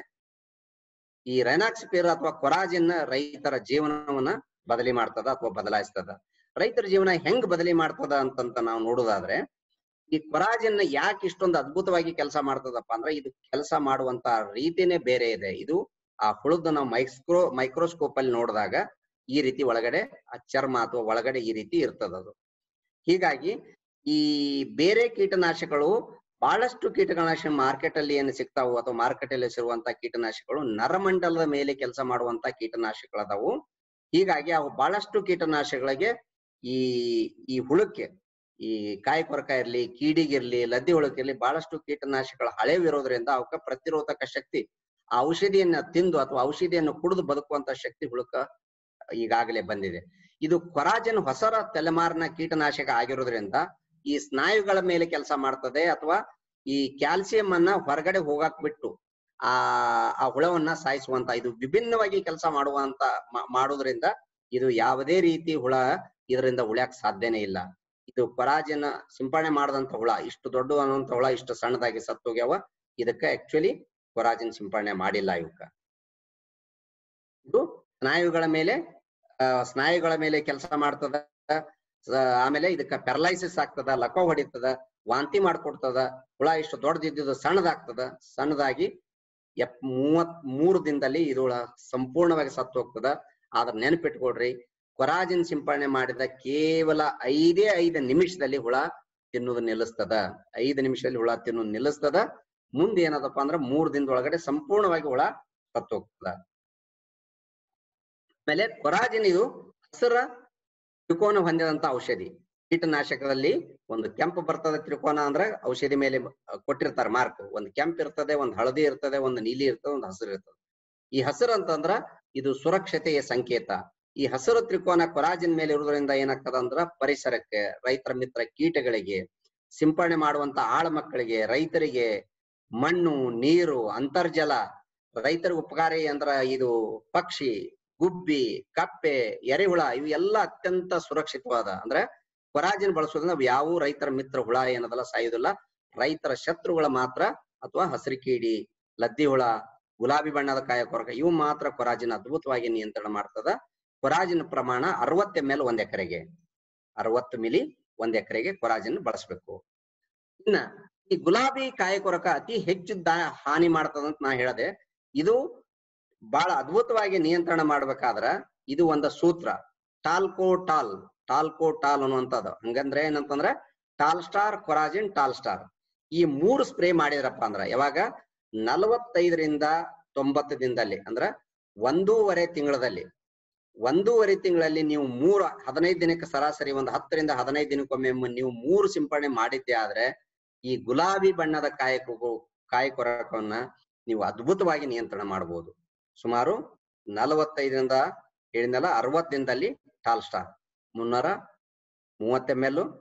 ಈ ರೈನಾಕ್ಸ್ ಅಥವಾ ಕೊರಾಜಿನ್ ರೈತರ ಜೀವನವನ್ನ ಬದಲಿ ಮಾಡ್ತದ ಅಥವಾ ಬದಲಾಯಿಸ್ತದ ರೈತರ ಜೀವನ ಹೆಂಗ್ ಬದಲಿ ಮಾಡ್ತದ ಅಂತಂತ ನಾವು ನೋಡೋದಾದ್ರೆ ಈ ಕೊರಾಜಿನ್ ಯಾಕೆ ಇಷ್ಟೊಂದು ಅದ್ಭುತವಾಗಿ ಕೆಲಸ ಮಾಡ್ತದಪ್ಪ ಅಂದ್ರೆ ಇದು ಕೆಲಸ ಮಾಡುವಂತ ರೀತಿನೇ ಬೇರೆ ಇದೆ ಇದು ಆ ಹುಳದ ನಾವು ಮೈಕ್ರೋ ಮೈಕ್ರೋಸ್ಕೋಪ್ ಅಲ್ಲಿ ನೋಡಿದಾಗ ಈ ರೀತಿ ಒಳಗಡೆ ಆ ಚರ್ಮ ಅಥವಾ ಒಳಗಡೆ ಈ ರೀತಿ ಇರ್ತದ ಅದು ಹೀಗಾಗಿ ಈ ಬೇರೆ ಕೀಟನಾಶಕಗಳು ಬಹಳಷ್ಟು ಕೀಟನಾಶಕ ಮಾರ್ಕೆಟ್ ಅಲ್ಲಿ ಏನು ಸಿಗ್ತಾವು ಅಥವಾ ಮಾರ್ಕೆಟ್ ಅಲ್ಲಿ ಸಿರುವಂತ ಕೀಟನಾಶಕಗಳು ನರಮಂಡಲದ ಮೇಲೆ ಕೆಲಸ ಮಾಡುವಂತ ಕೀಟನಾಶಕಗಳದಾವು ಹೀಗಾಗಿ ಅವು ಬಹಳಷ್ಟು ಕೀಟನಾಶಕಗಳಿಗೆ ಈ ಈ ಹುಳಕ್ಕೆ ಈ ಕಾಯಿ ಕೊರಕ ಇರ್ಲಿ ಕೀಡಿಗಿರ್ಲಿ ಲದ್ದಿ ಹುಳಕ್ಕಿರ್ಲಿ ಬಹಳಷ್ಟು ಕೀಟನಾಶಕಗಳ ಹಳೆವಿರೋದ್ರಿಂದ ಅವಕ್ಕ ಪ್ರತಿರೋಧಕ ಶಕ್ತಿ ಆ ಔಷಧಿಯನ್ನ ತಿಂದು ಅಥವಾ ಔಷಧಿಯನ್ನು ಕುಡಿದು ಬದುಕುವಂತ ಶಕ್ತಿ ಹುಳಕ್ಕ ಈಗಾಗಲೇ ಬಂದಿದೆ ಇದು ಕೊರಾಜಿನ್ ಹೊಸರ ತಲೆಮಾರಿನ ಕೀಟನಾಶಕ ಆಗಿರೋದ್ರಿಂದ ಈ ಸ್ನಾಯುಗಳ ಮೇಲೆ ಕೆಲಸ ಮಾಡ್ತದೆ ಅಥವಾ ಈ ಕ್ಯಾಲ್ಸಿಯಂ ಅನ್ನ ಹೊರಗಡೆ ಹೋಗಾಕ್ ಬಿಟ್ಟು ಆ ಆ ಹುಳವನ್ನ ಸಾಯಿಸುವಂತ ಇದು ವಿಭಿನ್ನವಾಗಿ ಕೆಲಸ ಮಾಡುವಂತ ಮಾ- ಮಾಡೋದ್ರಿಂದ ಇದು ಯಾವುದೇ ರೀತಿ ಹುಳ ಇದರಿಂದ ಉಳ್ಯಾಕ್ ಸಾಧ್ಯನೇ ಇಲ್ಲ ಇದು ಕೊರಾಜಿನ ಸಿಂಪರಣೆ ಮಾಡದಂತ ಹುಳ ಇಷ್ಟು ದೊಡ್ಡ ಅನ್ನುವಂತ ಹುಳ ಇಷ್ಟು ಸಣ್ಣದಾಗಿ ಸತ್ತೋಗ್ಯಾವ ಇದಕ್ಕ ಆಕ್ಚುಲಿ ಕೊರಾಜಿನ್ ಸಿಂಪರಣೆ ಮಾಡಿಲ್ಲ ಇವಕ್ಕ ಇದು ಸ್ನಾಯುಗಳ ಮೇಲೆ ಆ, ಸ್ನಾಯುಗಳ ಮೇಲೆ ಕೆಲಸ ಮಾಡ್ತದ ಸ- ಆಮೇಲೆ ಇದಕ್ಕ ಪ್ಯಾರಲೈಸಿಸ್ ಆಗ್ತದ ಲಕೋ ಹೊಡಿತದ ವಾಂತಿ ಮಾಡ್ಕೊಡ್ತದ ಹುಳ ಇಷ್ಟು ದೊಡ್ಡದಿದ್ದು ಸಣ್ಣದಾಗ್ತದ ಸಣ್ಣದಾಗಿ ಎಪ್ ಮೂವತ್ ಮೂರು ದಿನದಲ್ಲಿ ಇದು ಹುಳ ಸಂಪೂರ್ಣವಾಗಿ ಸತ್ತು ಹೋಗ್ತದ ಆದ್ರ ನೆನಪಿಟ್ಕೊಡ್ರಿ ಕೊರಾಜಿನ್ ಸಿಂಪರಣೆ ಮಾಡಿದ ಕೇವಲ ಐದೇ ಐದು ನಿಮಿಷದಲ್ಲಿ ಹುಳ ತಿನ್ನೋದು ನಿಲ್ಲಿಸ್ತದ ಐದು ನಿಮಿಷದಲ್ಲಿ ಹುಳ ತಿನ್ನೋದು ನಿಲ್ಲಿಸ್ತದ ಮುಂದೆ ಏನದಪ್ಪ ಅಂದ್ರ ಮೂರ್ ದಿನದೊಳಗಡೆ ಸಂಪೂರ್ಣವಾಗಿ ಹುಳ ಸತ್ತು ಹೋಗ್ತದ ಆಮೇಲೆ ಕೊರಾಜಿನ್ ಇದು ಹಸಿರ ತ್ರಿಕೋನ ಹೊಂದಿದಂತ ಔಷಧಿ ಕೀಟನಾಶಕದಲ್ಲಿ ಒಂದು ಕೆಂಪು ಬರ್ತದೆ ತ್ರಿಕೋನ ಅಂದ್ರೆ ಔಷಧಿ ಮೇಲೆ ಕೊಟ್ಟಿರ್ತಾರ ಮಾರ್ಕ್ ಒಂದು ಕೆಂಪು ಇರ್ತದೆ ಒಂದು ಹಳದಿ ಇರ್ತದೆ ಒಂದು ನೀಲಿ ಇರ್ತದೆ ಒಂದು ಹಸಿರು ಇರ್ತದೆ ಈ ಹಸಿರು ಅಂತಂದ್ರ ಇದು ಸುರಕ್ಷತೆಯ ಸಂಕೇತ ಈ ಹಸಿರು ತ್ರಿಕೋನ ಕೊರಾಜಿನ್ ಮೇಲೆ ಇರುವುದರಿಂದ ಏನಾಗ್ತದ ಅಂದ್ರ ಪರಿಸರಕ್ಕೆ ರೈತರ ಮಿತ್ರ ಕೀಟಗಳಿಗೆ ಸಿಂಪರಣೆ ಮಾಡುವಂತ ಆಳ ಮಕ್ಕಳಿಗೆ ರೈತರಿಗೆ ಮಣ್ಣು ನೀರು ಅಂತರ್ಜಲ ರೈತರಿಗೆ ಉಪಕಾರಿ ಅಂದ್ರ ಇದು ಪಕ್ಷಿ ಗುಬ್ಬಿ ಕಪ್ಪೆ ಎರೆಹುಳ ಇವು ಎಲ್ಲ ಅತ್ಯಂತ ಸುರಕ್ಷಿತವಾದ ಅಂದ್ರೆ ಕೊರಾಜಿನ್ ಬಳಸೋದ್ರಿಂದ ಅವು ಯಾವ ರೈತರ ಮಿತ್ರ ಹುಳ ಏನದಲ್ಲ ಸಾಯುದಿಲ್ಲ ರೈತರ ಶತ್ರುಗಳ ಮಾತ್ರ ಅಥವಾ ಹಸಿರು ಕೀಡಿ ಲದ್ದಿ ಹುಳ ಗುಲಾಬಿ ಬಣ್ಣದ ಕಾಯ ಕೊರಕ ಇವು ಮಾತ್ರ ಕೊರಾಜಿನ್ ಅದ್ಭುತವಾಗಿ ನಿಯಂತ್ರಣ ಮಾಡ್ತದ ಕೊರಾಜಿನ್ ಪ್ರಮಾಣ ಅರವತ್ತು ಎಂ ಎಲ್ ಒಂದ್ ಎಕರೆಗೆ ಅರವತ್ತು ಮಿಲಿ ಒಂದ್ ಎಕರೆಗೆ ಕೊರಾಜಿನ್ ಬಳಸಬೇಕು ಇನ್ನ ಈ ಗುಲಾಬಿ ಕಾಯ ಕೊರಕ ಅತಿ ಹೆಚ್ಚು ದಾ- ಹಾನಿ ಮಾಡ್ತದಂತ ನಾ ಹೇಳದೆ ಇದು ಬಹಳ ಅದ್ಭುತವಾಗಿ ನಿಯಂತ್ರಣ ಮಾಡ್ಬೇಕಾದ್ರ ಇದು ಒಂದು ಸೂತ್ರ ಟಾಲ್ಕೋ ಟಾಲ್ ಟಾಲ್ಕೋ ಟಾಲ್ ಅನ್ನುವಂಥದ್ದು ಹಂಗಂದ್ರೆ ಏನಂತಂದ್ರ Talstar Coragen Talstar ಈ ಮೂರು ಸ್ಪ್ರೇ ಮಾಡಿದ್ರಪ್ಪ ಅಂದ್ರ ಯಾವಾಗ ನಲವತ್ತೈದರಿಂದ ತೊಂಬತ್ತು ದಿನದಲ್ಲಿ ಅಂದ್ರ ಒಂದೂವರೆ ತಿಂಗಳಲ್ಲಿ ಒಂದೂವರೆ ತಿಂಗಳಲ್ಲಿ ನೀವು ಮೂರು ಹದಿನೈದು ದಿನಕ್ಕೆ ಸರಾಸರಿ ಒಂದು ಹತ್ತರಿಂದ ಹದಿನೈದು ದಿನಕ್ಕೊಮ್ಮೆ ಮ- ನೀವು ಮೂರು ಸಿಂಪರಣೆ ಮಾಡಿದ್ದೆ ಆದ್ರೆ ಈ ಗುಲಾಬಿ ಬಣ್ಣದ ಕಾಯ ಕೊ- ಕಾಯಿ ಕೊರಕವನ್ನ ನೀವು ಅದ್ಭುತವಾಗಿ ನಿಯಂತ್ರಣ ಮಾಡಬಹುದು ಸುಮಾರು ನಲವತ್ತೈದರಿಂದ ಹೇಳಿದ್ನಲ್ಲ ಅರವತ್ತು ದಿನದಲ್ಲಿ ಟಾಲ್ ಸ್ಟಾರ್ ಮುನ್ನೂರ ಮೂವತ್ತ ಎಂ ಎಲ್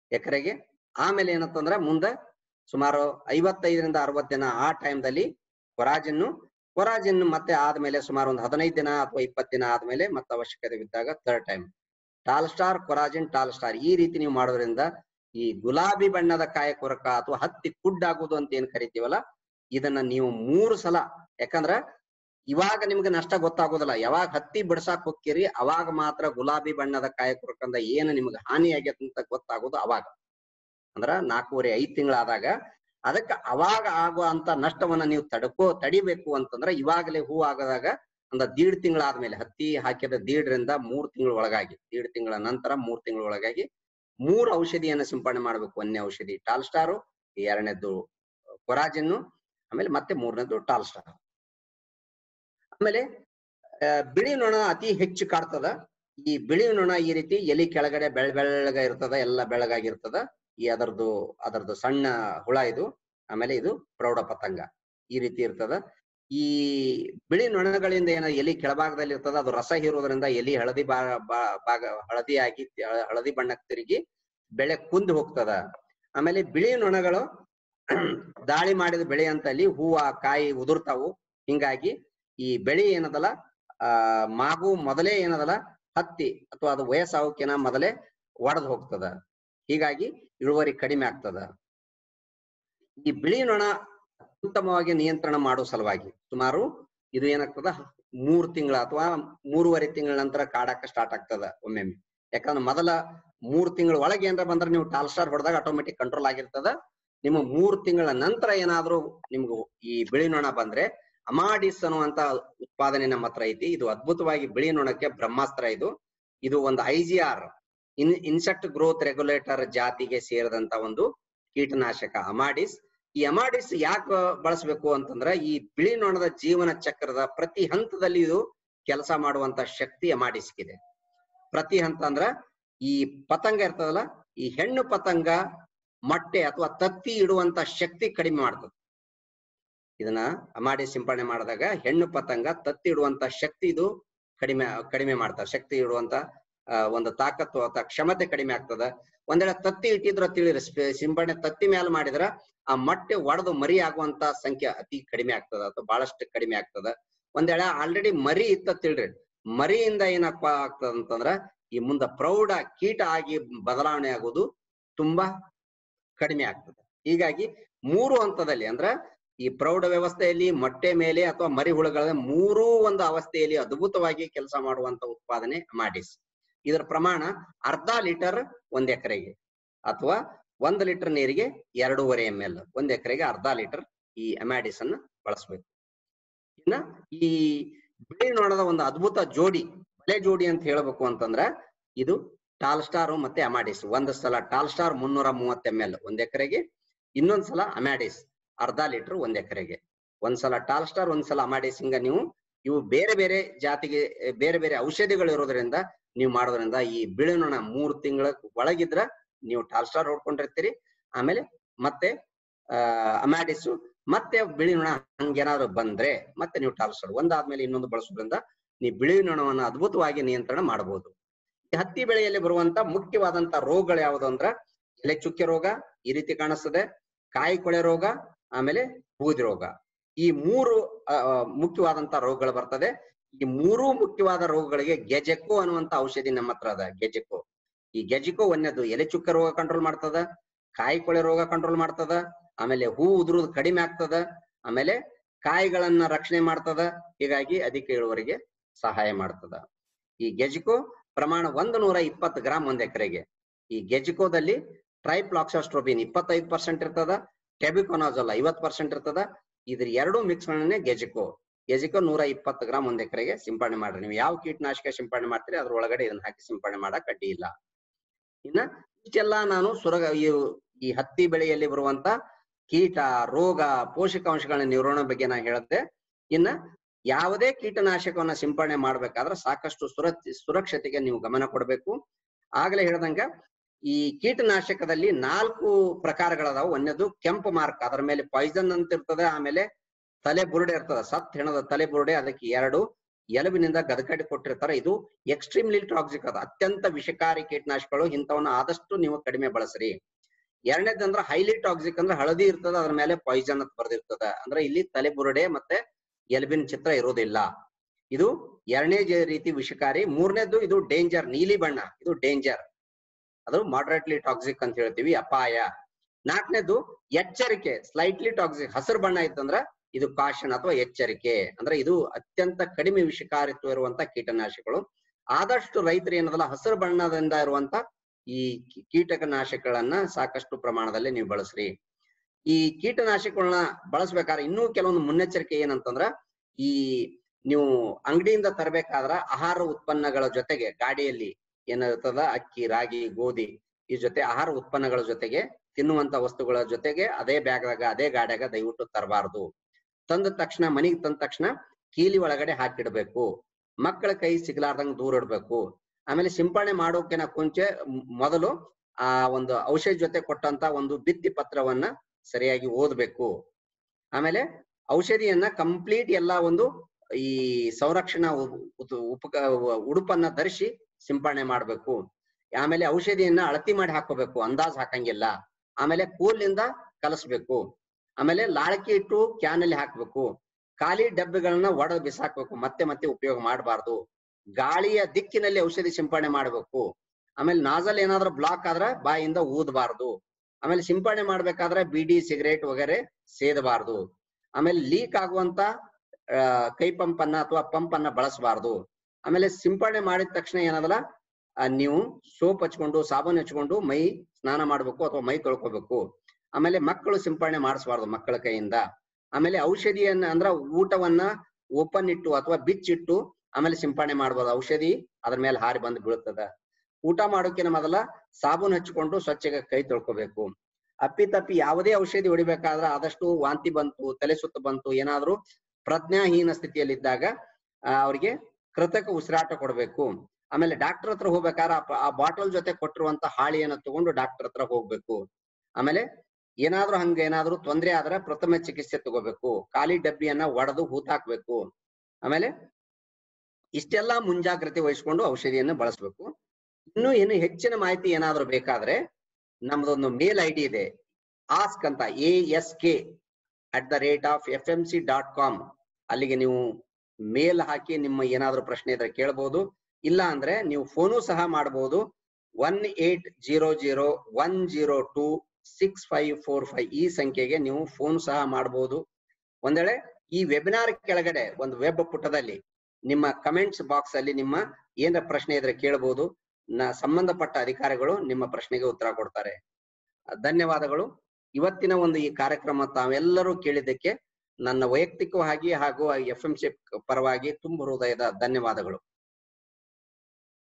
ಎಕರೆಗೆ ಆಮೇಲೆ ಏನಂತಂದ್ರ ಮುಂದ ಸುಮಾರು ಐವತ್ತೈದರಿಂದ ಅರವತ್ತು ದಿನ ಆ ಟೈಮ್ದಲ್ಲಿ ಕೊರಾಜಿನ್ನು ಕೊರಾಜಿನ್ ಮತ್ತೆ ಆದ್ಮೇಲೆ ಸುಮಾರು ಒಂದು ಹದಿನೈದು ದಿನ ಅಥವಾ ಇಪ್ಪತ್ತು ದಿನ ಆದ್ಮೇಲೆ ಮತ್ತೆ ಅವಶ್ಯಕತೆ ಬಿದ್ದಾಗ third time Talstar Coragen Talstar ಈ ರೀತಿ ನೀವು ಮಾಡೋದ್ರಿಂದ ಈ ಗುಲಾಬಿ ಬಣ್ಣದ ಕಾಯ ಕೊರಕ ಅಥವಾ ಹತ್ತಿ ಕುಡ್ಡಾಗುವುದು ಅಂತ ಏನ್ ಕರಿತೀವಲ್ಲ ಇದನ್ನ ನೀವು ಮೂರು ಸಲ ಯಾಕಂದ್ರ ಇವಾಗ ನಿಮ್ಗೆ ನಷ್ಟ ಗೊತ್ತಾಗೋದಿಲ್ಲ ಯಾವಾಗ ಹತ್ತಿ ಬಿಡ್ಸಾಕ್ ಹೋಗ್ತೀರಿ ಅವಾಗ ಮಾತ್ರ ಗುಲಾಬಿ ಬಣ್ಣದ ಕಾಯ ಕೊರಕಂದ ಏನು ನಿಮ್ಗೆ ಹಾನಿ ಆಗೈತೆ ಅಂತ ಗೊತ್ತಾಗೋದು ಅವಾಗ ಅಂದ್ರ ನಾಲ್ಕೂವರೆ ಐದ್ ತಿಂಗಳಾದಾಗ ಅದಕ್ಕೆ ಅವಾಗ ಆಗುವಂತ ನಷ್ಟವನ್ನ ನೀವು ತಡ್ಕೋ ತಡಿಬೇಕು ಅಂತಂದ್ರ ಇವಾಗಲೇ ಹೂ ಆಗದಾಗ ಒಂದ ದೀಡ್ ತಿಂಗಳಾದ್ಮೇಲೆ ಹತ್ತಿ ಹಾಕಿದ ದೀಡ್ರಿಂದ ಮೂರ್ ತಿಂಗಳ ಒಳಗಾಗಿ ದೀಡ್ ತಿಂಗಳ ನಂತರ ಮೂರ್ ತಿಂಗಳ ಒಳಗಾಗಿ ಮೂರು ಔಷಧಿಯನ್ನ ಸಿಂಪಡಣೆ ಮಾಡ್ಬೇಕು ಒಂದನೇ ಔಷಧಿ ಟಾಲ್ ಸ್ಟಾರು ಎರಡನೇದ್ದು ಕೊರಾಜಿನ್ನು ಆಮೇಲೆ ಮತ್ತೆ ಮೂರನೇದು ಟಾಲ್ ಸ್ಟಾರ್ ಆಮೇಲೆ ಆ, ಬಿಳಿ ನೊಣ ಅತಿ ಹೆಚ್ಚು ಕಾಡ್ತದ ಈ ಬಿಳಿ ನೊಣ ಈ ರೀತಿ ಎಲಿ ಕೆಳಗಡೆ ಬೆಳ್ ಬೆಳ್ಳಗ ಇರ್ತದ ಎಲ್ಲ ಬೆಳಗಾಗಿರ್ತದ ಈ ಅದರದ್ದು ಅದರದ್ದು ಸಣ್ಣ ಹುಳ ಇದು ಆಮೇಲೆ ಇದು ಪ್ರೌಢ ಪತಂಗ ಈ ರೀತಿ ಇರ್ತದ ಈ ಬಿಳಿ ನೊಣಗಳಿಂದ ಏನ ಎಲಿ ಕೆಳಭಾಗದಲ್ಲಿ ಇರ್ತದ ಅದು ರಸ ಹೀರೋದ್ರಿಂದ ಎಲಿ ಹಳದಿ ಬಾ ಬಾ- ಭಾಗ ಹಳದಿಯಾಗಿ ತ- ಹಳದಿ ಬಣ್ಣಕ್ಕೆ ತಿರುಗಿ ಬೆಳೆ ಕುಂದು ಹೋಗ್ತದ ಆಮೇಲೆ ಬಿಳಿ ನೊಣಗಳು ದಾಳಿ ಮಾಡಿದ ಬೆಳೆ ಅಂತಲ್ಲಿ ಹೂವ ಕಾಯಿ ಉದುರ್ತಾವು ಹಿಂಗಾಗಿ ಈ ಬೆಳೆ ಏನದಲ್ಲ ಆ ಮಾಗು ಮೊದಲೇ ಏನದಲ್ಲ ಹತ್ತಿ ಅಥವಾ ಅದು ವಯಸ್ಸಾವಕಿನ ಮೊದಲೇ ಒಡೆದು ಹೋಗ್ತದ ಹೀಗಾಗಿ ಇಳುವರಿ ಕಡಿಮೆ ಆಗ್ತದ ಈ ಬಿಳಿ ನೊಣ ಉತ್ತಮವಾಗಿ ನಿಯಂತ್ರಣ ಮಾಡೋ ಸಲುವಾಗಿ ಸುಮಾರು ಇದು ಏನಾಗ್ತದ ಮೂರ್ ತಿಂಗಳ ಅಥವಾ ಮೂರುವರೆ ತಿಂಗಳ ನಂತರ ಕಾಡಾಕ ಸ್ಟಾರ್ಟ್ ಆಗ್ತದ ಒಮ್ಮೆಮ್ಮೆ ಯಾಕಂದ್ರೆ ಮೊದಲ ಮೂರ್ ತಿಂಗಳ ಒಳಗೆ ಏನಾರ ಬಂದ್ರೆ ನೀವು ಟಾಲ್ ಸ್ಟಾರ್ ಹೊಡೆದಾಗ ಆಟೋಮೆಟಿಕ್ ಕಂಟ್ರೋಲ್ ಆಗಿರ್ತದ ನಿಮ್ಮ ಮೂರ್ ತಿಂಗಳ ನಂತರ ಏನಾದ್ರೂ ನಿಮ್ಗೆ ಈ ಬಿಳಿ ನೊಣ ಬಂದ್ರೆ ಅಮಾಡಿಸ್ ಅನ್ನುವಂತ ಉತ್ಪಾದನೆ ನಮ್ಮ ಹತ್ರ ಐತಿ ಇದು ಅದ್ಭುತವಾಗಿ ಬಿಳಿ ನೊಣಕ್ಕೆ ಬ್ರಹ್ಮಾಸ್ತ್ರ ಇದು ಇದು ಒಂದು I G R in insect growth regulator ಜಾತಿಗೆ ಸೇರಿದಂತ ಒಂದು ಕೀಟನಾಶಕ ಅಮಾಡಿಸ್ ಈ ಅಮಾಡಿಸ್ ಯಾಕೆ ಬಳಸಬೇಕು ಅಂತಂದ್ರ ಈ ಬಿಳಿ ನೊಣದ ಜೀವನ ಚಕ್ರದ ಪ್ರತಿ ಹಂತದಲ್ಲಿ ಇದು ಕೆಲಸ ಮಾಡುವಂತ ಶಕ್ತಿ ಅಮಾಡಿಸ್ಗಿದೆ ಪ್ರತಿ ಹಂತ ಅಂದ್ರ ಈ ಪತಂಗ ಇರ್ತದಲ್ಲ ಈ ಹೆಣ್ಣು ಪತಂಗ ಮೊಟ್ಟೆ ಅಥವಾ ತತ್ತಿ ಇಡುವಂತ ಶಕ್ತಿ ಕಡಿಮೆ ಮಾಡ್ತದೆ ಇದನ್ನ ಅಮಾಡಿ ಸಿಂಪಡಣೆ ಮಾಡಿದಾಗ ಹೆಣ್ಣು ಪತಂಗ ತತ್ತಿ ಇಡುವಂತ ಶಕ್ತಿ ಇದು ಕಡಿಮೆ ಕಡಿಮೆ ಮಾಡ್ತಾರೆ ಶಕ್ತಿ ಇಡುವಂತ ಆ, ಒಂದು ತಾಕತ್ತು ಅಥವಾ ಕ್ಷಮತೆ ಕಡಿಮೆ ಆಗ್ತದ ಒಂದೇಳೆ ತತ್ತಿ ಇಟ್ಟಿದ್ರ ತಿಳಿರಿ ಸ್ಪ- ಸಿಂಪಡಣೆ ತತ್ತಿ ಮೇಲೆ ಮಾಡಿದ್ರ ಆ ಮೊಟ್ಟೆ ಒಡೆದು ಮರಿ ಆಗುವಂತ ಸಂಖ್ಯೆ ಅತಿ ಕಡಿಮೆ ಆಗ್ತದ ಅಥವಾ ಬಹಳಷ್ಟು ಕಡಿಮೆ ಆಗ್ತದ ಒಂದೇಳೆ ಆಲ್ರೆಡಿ ಮರಿ ಇತ್ತ ತಿಳ್ರಿ ಮರಿಯಿಂದ ಏನಪ್ಪ ಆಗ್ತದ ಅಂತಂದ್ರ ಈ ಮುಂದ ಪ್ರೌಢ ಕೀಟ ಆಗಿ ಬದಲಾವಣೆ ಆಗೋದು ತುಂಬಾ ಕಡಿಮೆ ಆಗ್ತದೆ ಹೀಗಾಗಿ ಮೂರು ಹಂತದಲ್ಲಿ ಅಂದ್ರ ಈ ಪ್ರೌಢ ವ್ಯವಸ್ಥೆಯಲ್ಲಿ ಮೊಟ್ಟೆ ಮೇಲೆ ಅಥವಾ ಮರಿ ಹುಳುಗಳ ಮೂರೂ ಒಂದು ಅವಸ್ಥೆಯಲ್ಲಿ ಅದ್ಭುತವಾಗಿ ಕೆಲಸ ಮಾಡುವಂತ ಉತ್ಪಾದನೆ ಮಾಡಿಸ್ ಇದರ ಪ್ರಮಾಣ ಅರ್ಧ ಲೀಟರ್ ಒಂದ್ ಎಕರೆಗೆ ಅಥವಾ ಒಂದು ಲೀಟರ್ ನೀರಿಗೆ ಎರಡೂವರೆ ಎಂ ಎಲ್ ಒಂದ್ ಎಕರೆಗೆ ಅರ್ಧ ಲೀಟರ್ ಈ ಅಮ್ಯಾಡಿಸ್ ಅನ್ನ ಬಳಸಬೇಕು ಇನ್ನ ಈ ಬಿಳಿ ನೊಣದ ಒಂದು ಅದ್ಭುತ ಜೋಡಿ ಬಲೆ ಜೋಡಿ ಅಂತ ಹೇಳ್ಬೇಕು ಅಂತಂದ್ರ ಇದು ಟಾಲ್ ಸ್ಟಾರ್ ಮತ್ತೆ ಅಮ್ಯಾಡಿಸ್ ಒಂದ್ ಸಲ ಟಾಲ್ ಸ್ಟಾರ್ ಮುನ್ನೂರ ಮೂವತ್ತು ಎಂ ಎಲ್ ಒಂದ್ ಎಕರೆಗೆ ಇನ್ನೊಂದ್ ಸಲ ಅಮ್ಯಾಡಿಸ್ ಅರ್ಧ ಲೀಟರ್ ಒಂದ್ ಎಕರೆಗೆ ಒಂದ್ಸಲ ಟಾಲ್ ಸ್ಟಾರ್ ಒಂದ್ಸಲ ಅಮ್ಯಾಡಿಸ್ ಹಿಂಗ ನೀವು ಇವು ಬೇರೆ ಬೇರೆ ಜಾತಿಗೆ ಎ, ಬೇರೆ ಬೇರೆ ಔಷಧಿಗಳು ಇರೋದ್ರಿಂದ ನೀವು ಮಾಡೋದ್ರಿಂದ ಈ ಬಿಳಿ ನೊಣ ಮೂರ್ ತಿಂಗಳ ಒಳಗಿದ್ರ ನೀವು ಟಾಲ್ ಸ್ಟಾರ್ ಹೊಡ್ಕೊಂಡಿರ್ತೀರಿ ಆಮೇಲೆ ಮತ್ತೆ ಆ ಅಮ್ಯಾಡಿಸು ಮತ್ತೆ ಬಿಳಿ ನೊಣ ಹಂಗೇನಾದ್ರು ಬಂದ್ರೆ ಮತ್ತೆ ನೀವು ಟಾಲ್ ಸ್ಟಾರ್ ಒಂದಾದ್ಮೇಲೆ ಇನ್ನೊಂದು ಬಳಸೋದ್ರಿಂದ ನೀವು ಬಿಳಿ ನೊಣವನ್ನ ಅದ್ಭುತವಾಗಿ ನಿಯಂತ್ರಣ ಮಾಡಬಹುದು ಈ ಹತ್ತಿ ಬೆಳೆಯಲ್ಲಿ ಬರುವಂತ ಮುಖ್ಯವಾದಂತ ರೋಗಗಳು ಯಾವುದು ಅಂದ್ರ ಎಲೆ ಚುಕ್ಕೆ ರೋಗ ಈ ರೀತಿ ಕಾಣಿಸ್ತದೆ ಕಾಯಿ ಕೊಳೆ ರೋಗ ಆಮೇಲೆ ಬೂದಿ ರೋಗ ಈ ಮೂರು ಆ, ಆ, ಮುಖ್ಯವಾದಂತ ರೋಗಗಳು ಬರ್ತದೆ ಈ ಮೂರು ಮುಖ್ಯವಾದ ರೋಗಗಳಿಗೆ ಗೆಜೆಕೋ ಅನ್ನುವಂತ ಔಷಧಿ ನಮ್ಮ ಹತ್ರ ಅದ ಗೆಜೆಕೋ ಈ ಗೆಜೆಕೋ ಒಂದೇದು ಎಲೆ ಚುಕ್ಕೆ ರೋಗ ಕಂಟ್ರೋಲ್ ಮಾಡ್ತದ ಕಾಯಿ ಕೊಳೆ ರೋಗ ಕಂಟ್ರೋಲ್ ಮಾಡ್ತದ ಆಮೇಲೆ ಹೂ ಉದುರುದು ಕಡಿಮೆ ಆಗ್ತದ ಆಮೇಲೆ ಕಾಯಿಗಳನ್ನ ರಕ್ಷಣೆ ಮಾಡ್ತದ ಹೀಗಾಗಿ ಅಧಿಕ ಇಳುವರಿಗೆ ಸಹಾಯ ಮಾಡ್ತದ ಈ ಗೆಜೆಕೋ ಪ್ರಮಾಣ ಒಂದು ನೂರ ಇಪ್ಪತ್ತು ಗ್ರಾಮ್ ಒಂದ್ ಎಕರೆಗೆ ಈ ಗೆಜೆಕೋದಲ್ಲಿ ಟ್ರೈಪ್ಲಾಕ್ಸಾಸ್ಟ್ರೋಬಿನ್ ಇಪ್ಪತ್ತೈದು ಪರ್ಸೆಂಟ್ ಇರ್ತದ ಟೆಬಿಕೊನಾಜಲ್ ಐವತ್ ಪರ್ಸೆಂಟ್ ಇರ್ತದ ಇದ್ರ ಎರಡು ಮಿಕ್ಸ್ ಮಾಡನೆ ಗೆಜೆಕೋ ಗೆಜೆಕೋ ನೂರ ಇಪ್ಪತ್ತು ಗ್ರಾಮ್ ಒಂದ್ ಎಕರೆಗೆ ಸಿಂಪಡಣೆ ಮಾಡ್ರಿ ನೀವು ಯಾವ ಕೀಟನಾಶಕ ಸಿಂಪಡಣೆ ಮಾಡ್ತೀರಿ ಅದ್ರ ಒಳಗಡೆ ಇದನ್ನ ಹಾಕಿ ಸಿಂಪಡಣೆ ಮಾಡಕ್ ಅಡ್ಡಿ ಇಲ್ಲ ಇನ್ನ ಇಷ್ಟೆಲ್ಲ ನಾನು ಸುರಗ ಈ- ಈ ಹತ್ತಿ ಬೆಳೆಯಲ್ಲಿ ಬರುವಂತ ಕೀಟ ರೋಗ ಪೋಷಕಾಂಶಗಳ ನಿರ್ವಹಣೆ ಬಗ್ಗೆ ನಾ ಹೇಳಿದೆ ಇನ್ನ ಯಾವುದೇ ಕೀಟನಾಶಕವನ್ನ ಸಿಂಪಡಣೆ ಮಾಡ್ಬೇಕಾದ್ರೆ ಸಾಕಷ್ಟು ಸುರ ಸುರಕ್ಷತೆಗೆ ನೀವು ಗಮನ ಕೊಡಬೇಕು ಆಗ್ಲೇ ಹೇಳ್ದಂಗ ಈ ಕೀಟನಾಶಕದಲ್ಲಿ ನಾಲ್ಕು ಪ್ರಕಾರಗಳದಾವ ಒಂದೇದು ಕೆಂಪು ಮಾರ್ಕ್ ಅದರ ಮೇಲೆ ಪಾಯ್ಸನ್ ಅಂತ ಇರ್ತದೆ ಆಮೇಲೆ ತಲೆ ಬುರುಡೆ ಇರ್ತದೆ ಸತ್ ಹೆಣದ ತಲೆ ಬುರುಡೆ ಅದಕ್ಕೆ ಎರಡು ಎಲುಬಿನಿಂದ ಗದಕಡಿ ಕೊಟ್ಟಿರ್ತಾರೆ ಇದು ಎಕ್ಸ್ಟ್ರೀಮ್ಲಿ ಟಾಕ್ಸಿಕ್ ಅದ ಅತ್ಯಂತ ವಿಷಕಾರಿ ಕೀಟನಾಶಕಗಳು ಇಂಥವನ್ನ ಆದಷ್ಟು ನೀವು ಕಡಿಮೆ ಬಳಸ್ರಿ ಎರಡನೇದಂದ್ರ ಹೈಲಿ ಟಾಕ್ಸಿಕ್ ಅಂದ್ರೆ ಹಳದಿ ಇರ್ತದ ಅದ್ರ ಮೇಲೆ ಪಾಯ್ಸನ್ ಅಂತ ಬರ್ದಿರ್ತದ ಅಂದ್ರೆ ಇಲ್ಲಿ ತಲೆಬುರುಡೆ ಮತ್ತೆ ಎಲುಬಿನ ಚಿತ್ರ ಇರೋದಿಲ್ಲ ಇದು ಎರಡನೇ ಜ- ರೀತಿ ವಿಷಕಾರಿ ಮೂರನೇದು ಇದು ಡೇಂಜರ್ ನೀಲಿ ಬಣ್ಣ ಇದು ಡೇಂಜರ್ ಅದು ಮಾಡರೇಟ್ಲಿ ಟಾಕ್ಸಿಕ್ ಅಂತ ಹೇಳ್ತೀವಿ ಅಪಾಯ ನಾಲ್ಕನೇದು ಎಚ್ಚರಿಕೆ ಸ್ಲೈಟ್ಲಿ ಟಾಕ್ಸಿಕ್ ಹಸಿರು ಬಣ್ಣ ಇತ್ತಂದ್ರ ಇದು ಕಾಶನ್ ಅಥವಾ ಎಚ್ಚರಿಕೆ ಅಂದ್ರೆ ಇದು ಅತ್ಯಂತ ಕಡಿಮೆ ವಿಷಕಾರಿತ್ವ ಇರುವಂತ ಕೀಟನಾಶಕಗಳು ಆದಷ್ಟು ರೈತರು ಏನದಲ್ಲ ಹಸಿರು ಬಣ್ಣದಿಂದ ಇರುವಂತ ಈ ಕಿ- ಕೀಟನಾಶಕಗಳನ್ನ ಸಾಕಷ್ಟು ಪ್ರಮಾಣದಲ್ಲಿ ನೀವು ಬಳಸ್ರಿ ಈ ಕೀಟನಾಶಕಗಳನ್ನ ಬಳಸ್ಬೇಕಾದ್ರೆ ಇನ್ನೂ ಕೆಲವೊಂದು ಮುನ್ನೆಚ್ಚರಿಕೆ ಏನಂತಂದ್ರ ಈ ನೀವು ಅಂಗಡಿಯಿಂದ ತರಬೇಕಾದ್ರ ಆಹಾರ ಉತ್ಪನ್ನಗಳ ಜೊತೆಗೆ ಗಾಡಿಯಲ್ಲಿ ಏನಿರ್ತದ ಅಕ್ಕಿ ರಾಗಿ ಗೋಧಿ ಈ ಜೊತೆ ಆಹಾರ ಉತ್ಪನ್ನಗಳ ಜೊತೆಗೆ ತಿನ್ನುವಂತ ವಸ್ತುಗಳ ಜೊತೆಗೆ ಅದೇ ಬ್ಯಾಗ್ದಾಗ ಅದೇ ಗಾಡ್ಯಾಗ ದಯವಿಟ್ಟು ತರಬಾರ್ದು ತಂದ ತಕ್ಷಣ ಮನೆಗೆ ತಂದ ತಕ್ಷಣ ಕೀಲಿ ಒಳಗಡೆ ಹಾಕಿಡ್ಬೇಕು ಮಕ್ಕಳ ಕೈ ಸಿಗ್ಲಾರ್ದಂಗ್ ದೂರ ಇಡ್ಬೇಕು ಆಮೇಲೆ ಸಿಂಪಡಣೆ ಮಾಡೋಕಿನ ಮುಂಚೆ ಮ್- ಮೊದಲು ಆ ಒಂದು ಔಷಧಿ ಜೊತೆ ಕೊಟ್ಟಂತ ಒಂದು ಭಿತ್ತಿ ಪತ್ರವನ್ನ ಸರಿಯಾಗಿ ಓದ್ಬೇಕು ಆಮೇಲೆ ಔಷಧಿಯನ್ನ ಕಂಪ್ಲೀಟ್ ಎಲ್ಲಾ ಒಂದು ಈ ಸಂರಕ್ಷಣಾ ಉ- ಉತು- ಉಪಕ ಉಡುಪನ್ನ ಧರಿಸಿ ಸಿಂಪಡಣೆ ಮಾಡ್ಬೇಕು ಆಮೇಲೆ ಔಷಧಿಯನ್ನ ಅಳತಿ ಮಾಡಿ ಹಾಕೋಬೇಕು ಅಂದಾಜ್ ಹಾಕಂಗಿಲ್ಲ ಆಮೇಲೆ ಕೂಲಿಂದ ಕಲಸ್ಬೇಕು ಆಮೇಲೆ ಲಾಳಕಿ ಇಟ್ಟು ಕ್ಯಾನ್ ಅಲ್ಲಿ ಹಾಕ್ಬೇಕು ಖಾಲಿ ಡಬ್ಬಿಗಳನ್ನ ಒಡೆದು ಬಿಸಾಕ್ಬೇಕು ಮತ್ತೆ ಮತ್ತೆ ಉಪಯೋಗ ಮಾಡಬಾರ್ದು ಗಾಳಿಯ ದಿಕ್ಕಿನಲ್ಲಿ ಔಷಧಿ ಸಿಂಪಡಣೆ ಮಾಡ್ಬೇಕು ಆಮೇಲೆ ನಾಜಲ್ ಏನಾದ್ರೂ ಬ್ಲಾಕ್ ಆದ್ರ ಬಾಯಿಂದ ಊದಬಾರ್ದು ಆಮೇಲೆ ಸಿಂಪಡಣೆ ಮಾಡ್ಬೇಕಾದ್ರೆ ಬಿಡಿ ಸಿಗರೇಟ್ ವಗೇರೆ ಸೇದಬಾರ್ದು ಆಮೇಲೆ ಲೀಕ್ ಆಗುವಂತ ಆ, ಕೈ ಪಂಪ್ ಅನ್ನ ಅಥವಾ ಪಂಪ್ ಅನ್ನ ಬಳಸಬಾರ್ದು ಆಮೇಲೆ ಸಿಂಪಡಣೆ ಮಾಡಿದ ತಕ್ಷಣ ಏನದಲ್ಲ ಆ, ನೀವು ಸೋಪ್ ಹಚ್ಕೊಂಡು ಸಾಬೂನ್ ಹಚ್ಕೊಂಡು ಮೈ ಸ್ನಾನ ಮಾಡ್ಬೇಕು ಅಥವಾ ಮೈ ತೊಳ್ಕೊಬೇಕು ಆಮೇಲೆ ಮಕ್ಕಳು ಸಿಂಪಡಣೆ ಮಾಡಿಸಬಾರ್ದು ಮಕ್ಕಳ ಕೈಯಿಂದ ಆಮೇಲೆ ಔಷಧಿಯನ್ನ ಅಂದ್ರ ಊಟವನ್ನ ಓಪನ್ ಇಟ್ಟು ಅಥವಾ ಬಿಚ್ಚಿಟ್ಟು ಆಮೇಲೆ ಸಿಂಪಡಣೆ ಮಾಡ್ಬೋದು ಔಷಧಿ ಅದ್ರ ಮೇಲೆ ಹಾರಿ ಬಂದು ಬೀಳ್ತದ ಊಟ ಮಾಡೋಕಿನ ಮೊದಲ ಸಾಬೂನ್ ಹಚ್ಕೊಂಡು ಸ್ವಚ್ಛಗೆ ಕೈ ತೊಳ್ಕೊಬೇಕು ಅಪ್ಪಿ ತಪ್ಪಿ ಯಾವುದೇ ಔಷಧಿ ಹೊಡಿಬೇಕಾದ್ರೆ ಆದಷ್ಟು ವಾಂತಿ ಬಂತು ತಲೆ ಸುತ್ತು ಬಂತು ಏನಾದ್ರೂ ಪ್ರಜ್ಞಾಹೀನ ಸ್ಥಿತಿಯಲ್ಲಿದ್ದಾಗ ಆ, ಅವ್ರಿಗೆ ಕೃತಕ ಉಸಿರಾಟ ಕೊಡ್ಬೇಕು ಆಮೇಲೆ ಡಾಕ್ಟರ್ ಹತ್ರ ಹೋಗ್ಬೇಕಾದ್ರೆ ಆ ಪ- ಆ ಬಾಟಲ್ ಜೊತೆ ಕೊಟ್ಟಿರುವಂತ ಹಾಳಿಯನ್ನ ತಗೊಂಡು ಡಾಕ್ಟರ್ ಹತ್ರ ಹೋಗ್ಬೇಕು ಆಮೇಲೆ ಏನಾದ್ರೂ ಹಂಗ ಏನಾದ್ರೂ ತೊಂದ್ರೆ ಆದ್ರೆ ಪ್ರಥಮ ಚಿಕಿತ್ಸೆ ತಗೋಬೇಕು ಖಾಲಿ ಡಬ್ಬಿಯನ್ನ ಒಡೆದು ಹೂತಾಕ್ಬೇಕು ಆಮೇಲೆ ಇಷ್ಟೆಲ್ಲಾ ಮುಂಜಾಗ್ರತೆ ವಹಿಸ್ಕೊಂಡು ಔಷಧಿಯನ್ನ ಬಳಸ್ಬೇಕು ಇನ್ನು ಏನು ಹೆಚ್ಚಿನ ಮಾಹಿತಿ ಏನಾದ್ರೂ ಬೇಕಾದ್ರೆ ನಮ್ದೊಂದು ಮೇಲ್ ಐ ಡಿ ಇದೆ ಆಸ್ಕ್ ಅಂತ A S K at the rate of F M C dot com ಅಲ್ಲಿಗೆ ನೀವು ಮೇಲ್ ಹಾಕಿ ನಿಮ್ಮ ಏನಾದ್ರೂ ಪ್ರಶ್ನೆ ಇದ್ರೆ ಕೇಳ್ಬೋದು ಇಲ್ಲ ಅಂದ್ರೆ ನೀವು ಫೋನು ಸಹ ಮಾಡಬಹುದು one eight zero zero one zero two six five four five ಈ ಸಂಖ್ಯೆಗೆ ನೀವು ಫೋನ್ ಸಹ ಮಾಡಬಹುದು ಒಂದ್ ವೇಳೆ ಈ ವೆಬಿನಾರ್ ಕೆಳಗಡೆ ಒಂದು ವೆಬ್ ಪುಟದಲ್ಲಿ ನಿಮ್ಮ ಕಮೆಂಟ್ಸ್ ಬಾಕ್ಸ್ ಅಲ್ಲಿ ನಿಮ್ಮ ಏನಾರ ಪ್ರಶ್ನೆ ಇದ್ರೆ ಕೇಳಬಹುದು ನ ಸಂಬಂಧಪಟ್ಟ ಅಧಿಕಾರಿಗಳು ನಿಮ್ಮ ಪ್ರಶ್ನೆಗೆ ಉತ್ತರ ಕೊಡ್ತಾರೆ ಧನ್ಯವಾದಗಳು ಇವತ್ತಿನ ಒಂದು ಈ ಕಾರ್ಯಕ್ರಮ ತಾವೆಲ್ಲರೂ ಕೇಳಿದ್ದಕ್ಕೆ ನನ್ನ ವೈಯಕ್ತಿಕವಾಗಿ ಹಾಗೂ ಎಫ್ ಎಂ ಸಿ ಪರವಾಗಿ ತುಂಬ ಹೃದಯದ ಧನ್ಯವಾದಗಳು